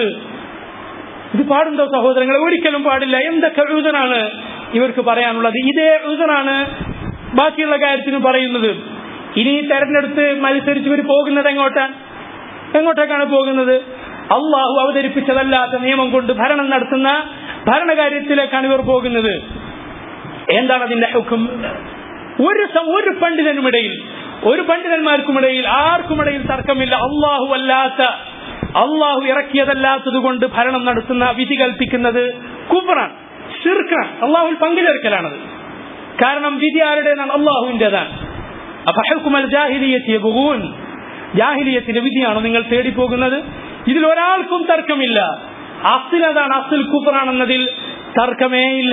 S1: ഇത് പാടുണ്ടോ സഹോദരങ്ങളെ ഒരിക്കലും പാടില്ല എന്തൊക്കെ ഉദനാണ് ഇവർക്ക് പറയാനുള്ളത് ഇതേ ഉദനാണ് ബാക്കിയുള്ള കാര്യത്തിനും പറയുന്നത് ഇനി തെരഞ്ഞെടുത്ത് മത്സരിച്ച് ഇവർ പോകുന്നത് എങ്ങോട്ടാണ് എങ്ങോട്ടേക്കാണ് പോകുന്നത് അള്ളാഹു അവതരിപ്പിച്ചതല്ലാത്ത നിയമം കൊണ്ട് ഭരണം നടത്തുന്ന ഭരണകാര്യത്തിലേക്കാണ് ഇവർ പോകുന്നത് എന്താണ് അതിന്റെ ഹുക്കും ഒരു സ- ഒരു പണ്ഡിതനുമിടയിൽ ഒരു പണ്ഡിതന്മാർക്കുമിടയിൽ ആർക്കുമിടയിൽ തർക്കമില്ല അള്ളാഹു അല്ലാത്ത അള്ളാഹു ഇറക്കിയതല്ലാത്തത് കൊണ്ട് ഭരണം നടത്തുന്ന വിധി കൽപ്പിക്കുന്നത് കുഫറാണ് ഷിർക്കാണ് അള്ളാഹുൽ പങ്കുചേർക്കലാണത് കാരണം വിധി ആരുടേതാണ് അള്ളാഹുവിന്റേതാണ് അപ്പൊ ഹുക്കുമൽ ജാഹിലിയത്തിയ ബുഗൂൻ ജാഹിലിയത്തിന്റെ വിധിയാണോ നിങ്ങൾ തേടി പോകുന്നത് ഇതിൽ ഒരാൾക്കും തർക്കമില്ല അസിൽ അതാണ് അസിൽ കുഫറാണെന്നതിൽ തർക്കമേ ഇല്ല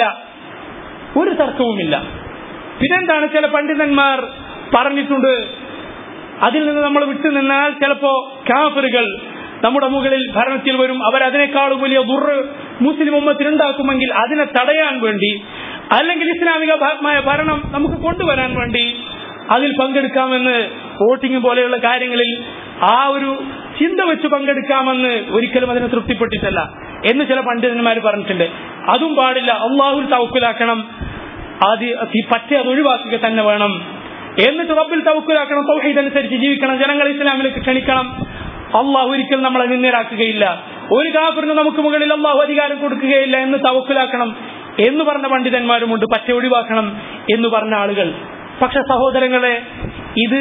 S1: ഒരു തർക്കവുമില്ല പിന്നെന്താണ് ചില പണ്ഡിതന്മാർ പറഞ്ഞിട്ടുണ്ട് അതിൽ നിന്ന് നമ്മൾ വിട്ടുനിന്നാൽ ചിലപ്പോ കാഫറുകൾ നമ്മുടെ മുകളിൽ ഭരണത്തിൽ വരും അവരതിനേക്കാളും വലിയ ദുറ് മുസ്ലിം ഉമ്മത്തിനുണ്ടാക്കുമെങ്കിൽ അതിനെ തടയാൻ വേണ്ടി അല്ലെങ്കിൽ ഇസ്ലാമിക ഭ- ഭരണം നമുക്ക് കൊണ്ടുവരാൻ വേണ്ടി അതിൽ പങ്കെടുക്കാമെന്ന് വോട്ടിംഗ് പോലെയുള്ള കാര്യങ്ങളിൽ ആ ഒരു ചിന്ത വെച്ച് പങ്കെടുക്കാമെന്ന് ഒരിക്കലും അതിനെ തൃപ്തിപ്പെട്ടിട്ടല്ല എന്ന് ചില പണ്ഡിതന്മാർ പറഞ്ഞിട്ടുണ്ട് അതും പാടില്ല അള്ളാഹുൽ തവക്കുലാക്കണം ആദ്യ ഈ പറ്റേ അത് ഒഴിവാക്കുക തന്നെ വേണം എന്നിട്ട് റബ്ബിൽ തവക്കുലാക്കണം തൗഹീദ് അനുസരിച്ച് ജീവിക്കണം ജനങ്ങൾ ഇസ്ലാമിലേക്ക് ക്ഷണിക്കണം അള്ളാഹു ഒരിക്കലും നമ്മളെ നിന്നേരാക്കുകയില്ല ഒരു കാഫറിന് നമുക്ക് മുകളിൽ അള്ളാഹു അധികാരം കൊടുക്കുകയില്ല എന്ന് തവക്കുലാക്കണം എന്ന് പറഞ്ഞ പണ്ഡിതന്മാരുമുണ്ട് പറ്റ ഒഴിവാക്കണം എന്ന് പറഞ്ഞ ആളുകൾ പക്ഷെ സഹോദരങ്ങളെ ഇത്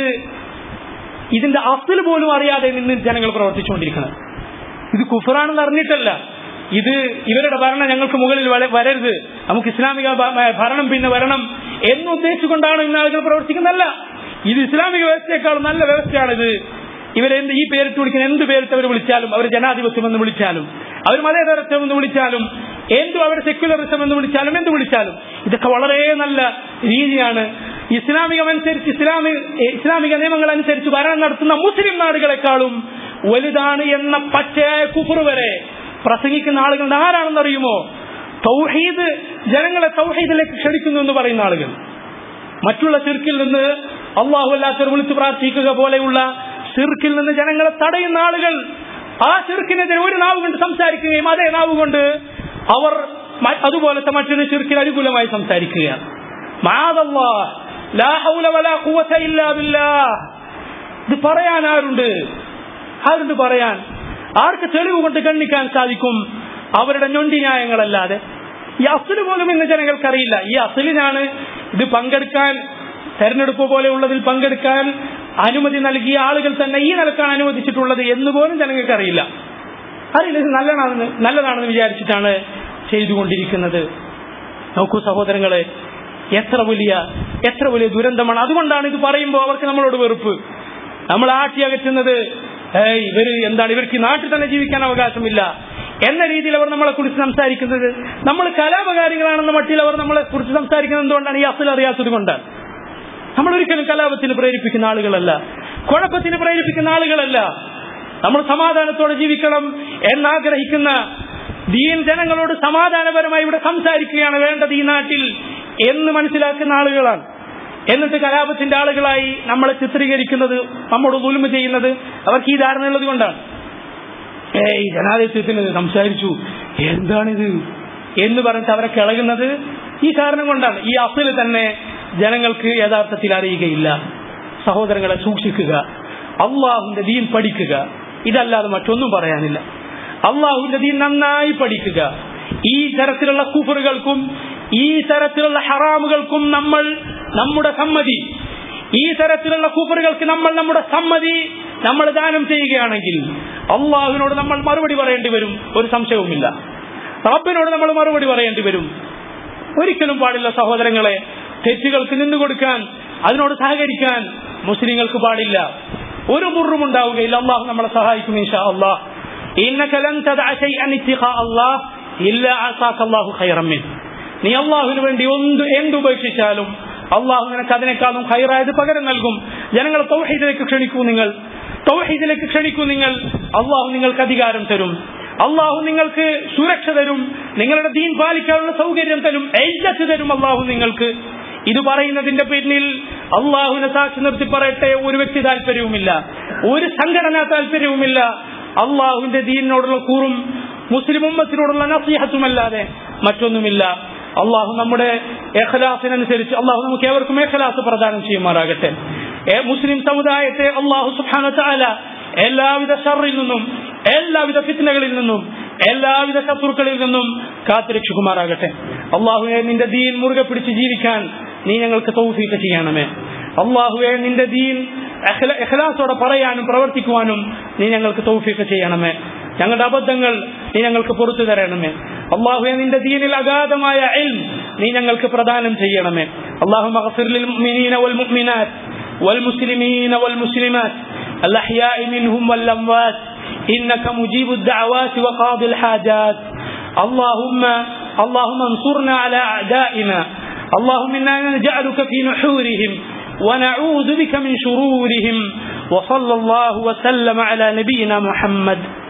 S1: ഇതിന്റെ അസൽ പോലും അറിയാതെ നിന്ന് ജനങ്ങൾ പ്രവർത്തിച്ചുകൊണ്ടിരിക്കണം ഇത് കുഫറാണെന്ന് അറിഞ്ഞിട്ടല്ല ഇത് ഇവരുടെ ഭരണം ഞങ്ങൾക്ക് മുകളിൽ വര- വരരുത് നമുക്ക് ഇസ്ലാമിക ഭ- ഭരണം പിന്നെ വരണം എന്ന് ഉദ്ദേശിച്ചുകൊണ്ടാണ് ഇന്ന് ആളുകൾ പ്രവർത്തിക്കുന്നതല്ല ഇത് ഇസ്ലാമിക വ്യവസ്ഥയേക്കാൾ നല്ല വ്യവസ്ഥയാണിത് ഇവരെന്ത് ഈ പേരിട്ട് വിളിക്കുന്ന എന്ത് പേരിട്ട് അവർ വിളിച്ചാലും അവർ ജനാധിപത്യം എന്ന് വിളിച്ചാലും അവർ മതേതരത്വം എന്ന് വിളിച്ചാലും എന്തു അവർ സെക്യുലറിസം എന്ന് വിളിച്ചാലും എന്ത് വിളിച്ചാലും ഇതൊക്കെ വളരെ നല്ല രീതിയാണ് ഇസ്ലാമികമനുസരിച്ച് ഇസ്ലാമിക ഇസ്ലാമിക നിയമങ്ങൾ അനുസരിച്ച് ഭരണം നടത്തുന്ന മുസ്ലിം നാടുകളെക്കാളും വലുതാണ് എന്ന പച്ചയായ കുഫർ വരെ പ്രസംഗിക്കുന്ന ആളുകളുടെ ആരാണെന്ന് അറിയുമോ തൗഹീദ് ജനങ്ങളെ തൗഹീദിലേക്ക് ക്ഷണിക്കുന്നു എന്ന് പറയുന്ന ആളുകൾ മറ്റുള്ള ചിർക്കിൽ നിന്ന് അള്ളാഹു അല്ലാത്തവർ വിളിച്ചു പ്രാർത്ഥിക്കുക പോലെയുള്ള ചിർക്കിൽ നിന്ന് ജനങ്ങളെ തടയുന്ന ആളുകൾ ആ ചിർക്കിനെതിരെ ഒരു നാവ് കൊണ്ട് സംസാരിക്കുകയും അതേ നാവ് കൊണ്ട് അവർ മ- അതുപോലത്തെ മറ്റൊരു ചിർക്കിൽ അനുകൂലമായി സംസാരിക്കുകയാണ് മാതല്ലാഹ്, ലാ ഹൗല വലാ ഖുവത ഇല്ലാ ബില്ലാഹ്. ഇത് പറയാൻ ആരുണ്ട് ആരുണ്ട് പറയാൻ ആർക്ക് തെളിവ് കൊണ്ട് ഗണ്ണിക്കാൻ സാധിക്കും അവരുടെ ഞൊണ്ടി ന്യായങ്ങളല്ലാതെ ഈ അസല് പോലും ഇന്ന് ജനങ്ങൾക്കറിയില്ല ഈ അസലിനാണ് ഇത് പങ്കെടുക്കാൻ തെരഞ്ഞെടുപ്പ് പോലെയുള്ളതിൽ പങ്കെടുക്കാൻ അനുമതി നൽകിയ ആളുകൾ തന്നെ ഈ നിലക്കാണ് അനുവദിച്ചിട്ടുള്ളത് എന്ന് പോലും ജനങ്ങൾക്ക് അറിയില്ല അറിയില്ല ഇത് നല്ലതാണെന്ന് നല്ലതാണെന്ന് വിചാരിച്ചിട്ടാണ് ചെയ്തുകൊണ്ടിരിക്കുന്നത് നോക്കൂ സഹോദരങ്ങളെ എത്ര വലിയ എത്ര വലിയ ദുരന്തമാണ് അതുകൊണ്ടാണ് ഇത് പറയുമ്പോൾ അവർക്ക് നമ്മളോട് വെറുപ്പ് നമ്മൾ ആട്ടി അകറ്റുന്നത് ഏയ് ഇവര് എന്താണ് ഇവർക്ക് ഈ നാട്ടിൽ തന്നെ ജീവിക്കാൻ അവകാശമില്ല എന്ന രീതിയിൽ അവർ നമ്മളെ കുറിച്ച് സംസാരിക്കുന്നത് നമ്മൾ കലാപകാരികളാണെന്ന മട്ടിൽ അവർ നമ്മളെ കുറിച്ച് സംസാരിക്കുന്നത് എന്തുകൊണ്ടാണ് ഈ അസൽ അറിയാത്തത് കൊണ്ടാണ് നമ്മൾ ഒരിക്കലും കലാപത്തിന് പ്രേരിപ്പിക്കുന്ന ആളുകളല്ല കുഴപ്പത്തിന് പ്രേരിപ്പിക്കുന്ന ആളുകളല്ല നമ്മൾ സമാധാനത്തോടെ ജീവിക്കണം എന്നാഗ്രഹിക്കുന്ന ദീൻ ജനങ്ങളോട് സമാധാനപരമായി ഇവിടെ സംസാരിക്കുകയാണ് വേണ്ടത് ഈ നാട്ടിൽ എന്ന് മനസ്സിലാക്കുന്ന ആളുകളാണ് എന്നിട്ട് കലാപത്തിന്റെ ആളുകളായി നമ്മളെ ചിത്രീകരിക്കുന്നത് നമ്മോട് ദുൽമ ചെയ്യുന്നത് അവർക്ക് ഈ ധാരണ ഉള്ളത് കൊണ്ടാണ് ഏയ് ജനാധിപത്യത്തിന് സംസാരിച്ചു എന്താണിത് എന്ന് പറഞ്ഞിട്ട് അവരെ കിളകുന്നത് ഈ കാരണം കൊണ്ടാണ് ഈ അസല് തന്നെ ജനങ്ങൾക്ക് യഥാർത്ഥത്തിൽ അറിയുകയില്ല സഹോദരങ്ങളെ സൂക്ഷിക്കുക അള്ളാഹുവിന്റെ ദീൻ പഠിക്കുക ഇതല്ലാതെ മറ്റൊന്നും പറയാനില്ല അള്ളാഹുവിന്റെ ദീൻ നന്നായി പഠിക്കുക ഈ തരത്തിലുള്ള കുഫറുകൾക്കും ഈ തരത്തിലുള്ള ഹറാമുകൾക്കും നമ്മൾ നമ്മുടെ സമ്മതി ഈ തരത്തിലുള്ള കൂപ്പറുകൾക്ക് നമ്മൾ നമ്മുടെ സമ്മതി നമ്മൾ ദാനം ചെയ്യുകയാണെങ്കിൽ അള്ളാഹുവിനോട് നമ്മൾ മറുപടി പറയേണ്ടി വരും ഒരു സംശയവുമില്ല റബ്ബിനോട് നമ്മൾ മറുപടി പറയേണ്ടി വരും ഒരിക്കലും പാടില്ല സഹോദരങ്ങളെ തെറ്റുകൾക്ക് നിന്നു കൊടുക്കാൻ അതിനോട് സഹകരിക്കാൻ മുസ്ലിങ്ങൾക്ക് പാടില്ല ഒരു മുറും ഉണ്ടാവുകയില്ല അള്ളാഹു നമ്മളെ സഹായിക്കും ഇൻഷാ അള്ളാഹ് إنك لن تدع شيئا اتقاء الله إلا أعطاك الله خيرا منه നീ അള്ളാഹുവിന് വേണ്ടി എന്ത് എന്തുപേക്ഷിച്ചാലും അള്ളാഹു നിനക്ക് അതിനേക്കാളും ഹൈറായത് പകരം നൽകും ജനങ്ങളെ തൗഹീദിലേക്ക് ക്ഷണിക്കൂ നിങ്ങൾ തൗഹീദിലേക്ക് ക്ഷണിക്കൂ നിങ്ങൾ അള്ളാഹു നിങ്ങൾക്ക് അധികാരം തരും അള്ളാഹു നിങ്ങൾക്ക് സുരക്ഷ തരും നിങ്ങളുടെ ദീൻ പാലിക്കാനുള്ള സൗകര്യം തരും എഴുത്ത് തരും അള്ളാഹു നിങ്ങൾക്ക് ഇത് പറയുന്നതിന്റെ പിന്നിൽ അള്ളാഹുവിനെ സാക്ഷി നിർത്തി പറയട്ടെ ഒരു വ്യക്തി താല്പര്യവുമില്ല ഒരു സംഘടനാ താല്പര്യവുമില്ല അള്ളാഹുവിന്റെ ദീനിനോടുള്ള കൂറും മുസ്ലിം ഉമ്മത്തിനോടുള്ള നസീഹത്തുമല്ലാതെ മറ്റൊന്നുമില്ല അള്ളാഹു നമ്മുടെ എഖലാസിനനുസരിച്ച് അള്ളാഹു നമുക്ക് ഏവർക്കും എഖലാസ് പ്രദാനം ചെയ്യുമാറാകട്ടെ മുസ്ലിം സമുദായത്തെ അള്ളാഹു സുഹാന ചാല എല്ലാവിധ ഷറിൽ നിന്നും എല്ലാവിധ ഫിത്നകളിൽ നിന്നും എല്ലാവിധ ശത്രുക്കളിൽ നിന്നും കാത്തുരക്ഷിക്കുമാറാകട്ടെ അള്ളാഹുവെ നിന്റെ ദീൻ മുറുകെ പിടിച്ച് ജീവിക്കാൻ നീ ഞങ്ങൾക്ക് തൗഫീക്ക് ചെയ്യണമേ അള്ളാഹുവെ നിന്റെ ദീൻ എഖലാസോടെ പറയാനും പ്രവർത്തിക്കുവാനും നീ ഞങ്ങൾക്ക് തൗഫീക്ക് ചെയ്യണമേ ഞങ്ങളുടെ അബദ്ധങ്ങൾ നീ ഞങ്ങൾക്ക് പുറത്തു തരണമേ അള്ളാഹുവെ നിന്റെ ദീനിൽ അഗാധമായ ഇൽം നീ ഞങ്ങൾക്ക് പ്രദാനം ചെയ്യണമേ അള്ളാഹു والمؤمنات والمسلمين والمسلمات الأحياء منهم والأموات إنك مجيب الدعوات وقاضي الحاجات اللهم اللهم انصرنا على أعدائنا اللهم إنا نجعلك في نحورهم ونعوذ بك من شرورهم وصلى الله وسلم على نبينا محمد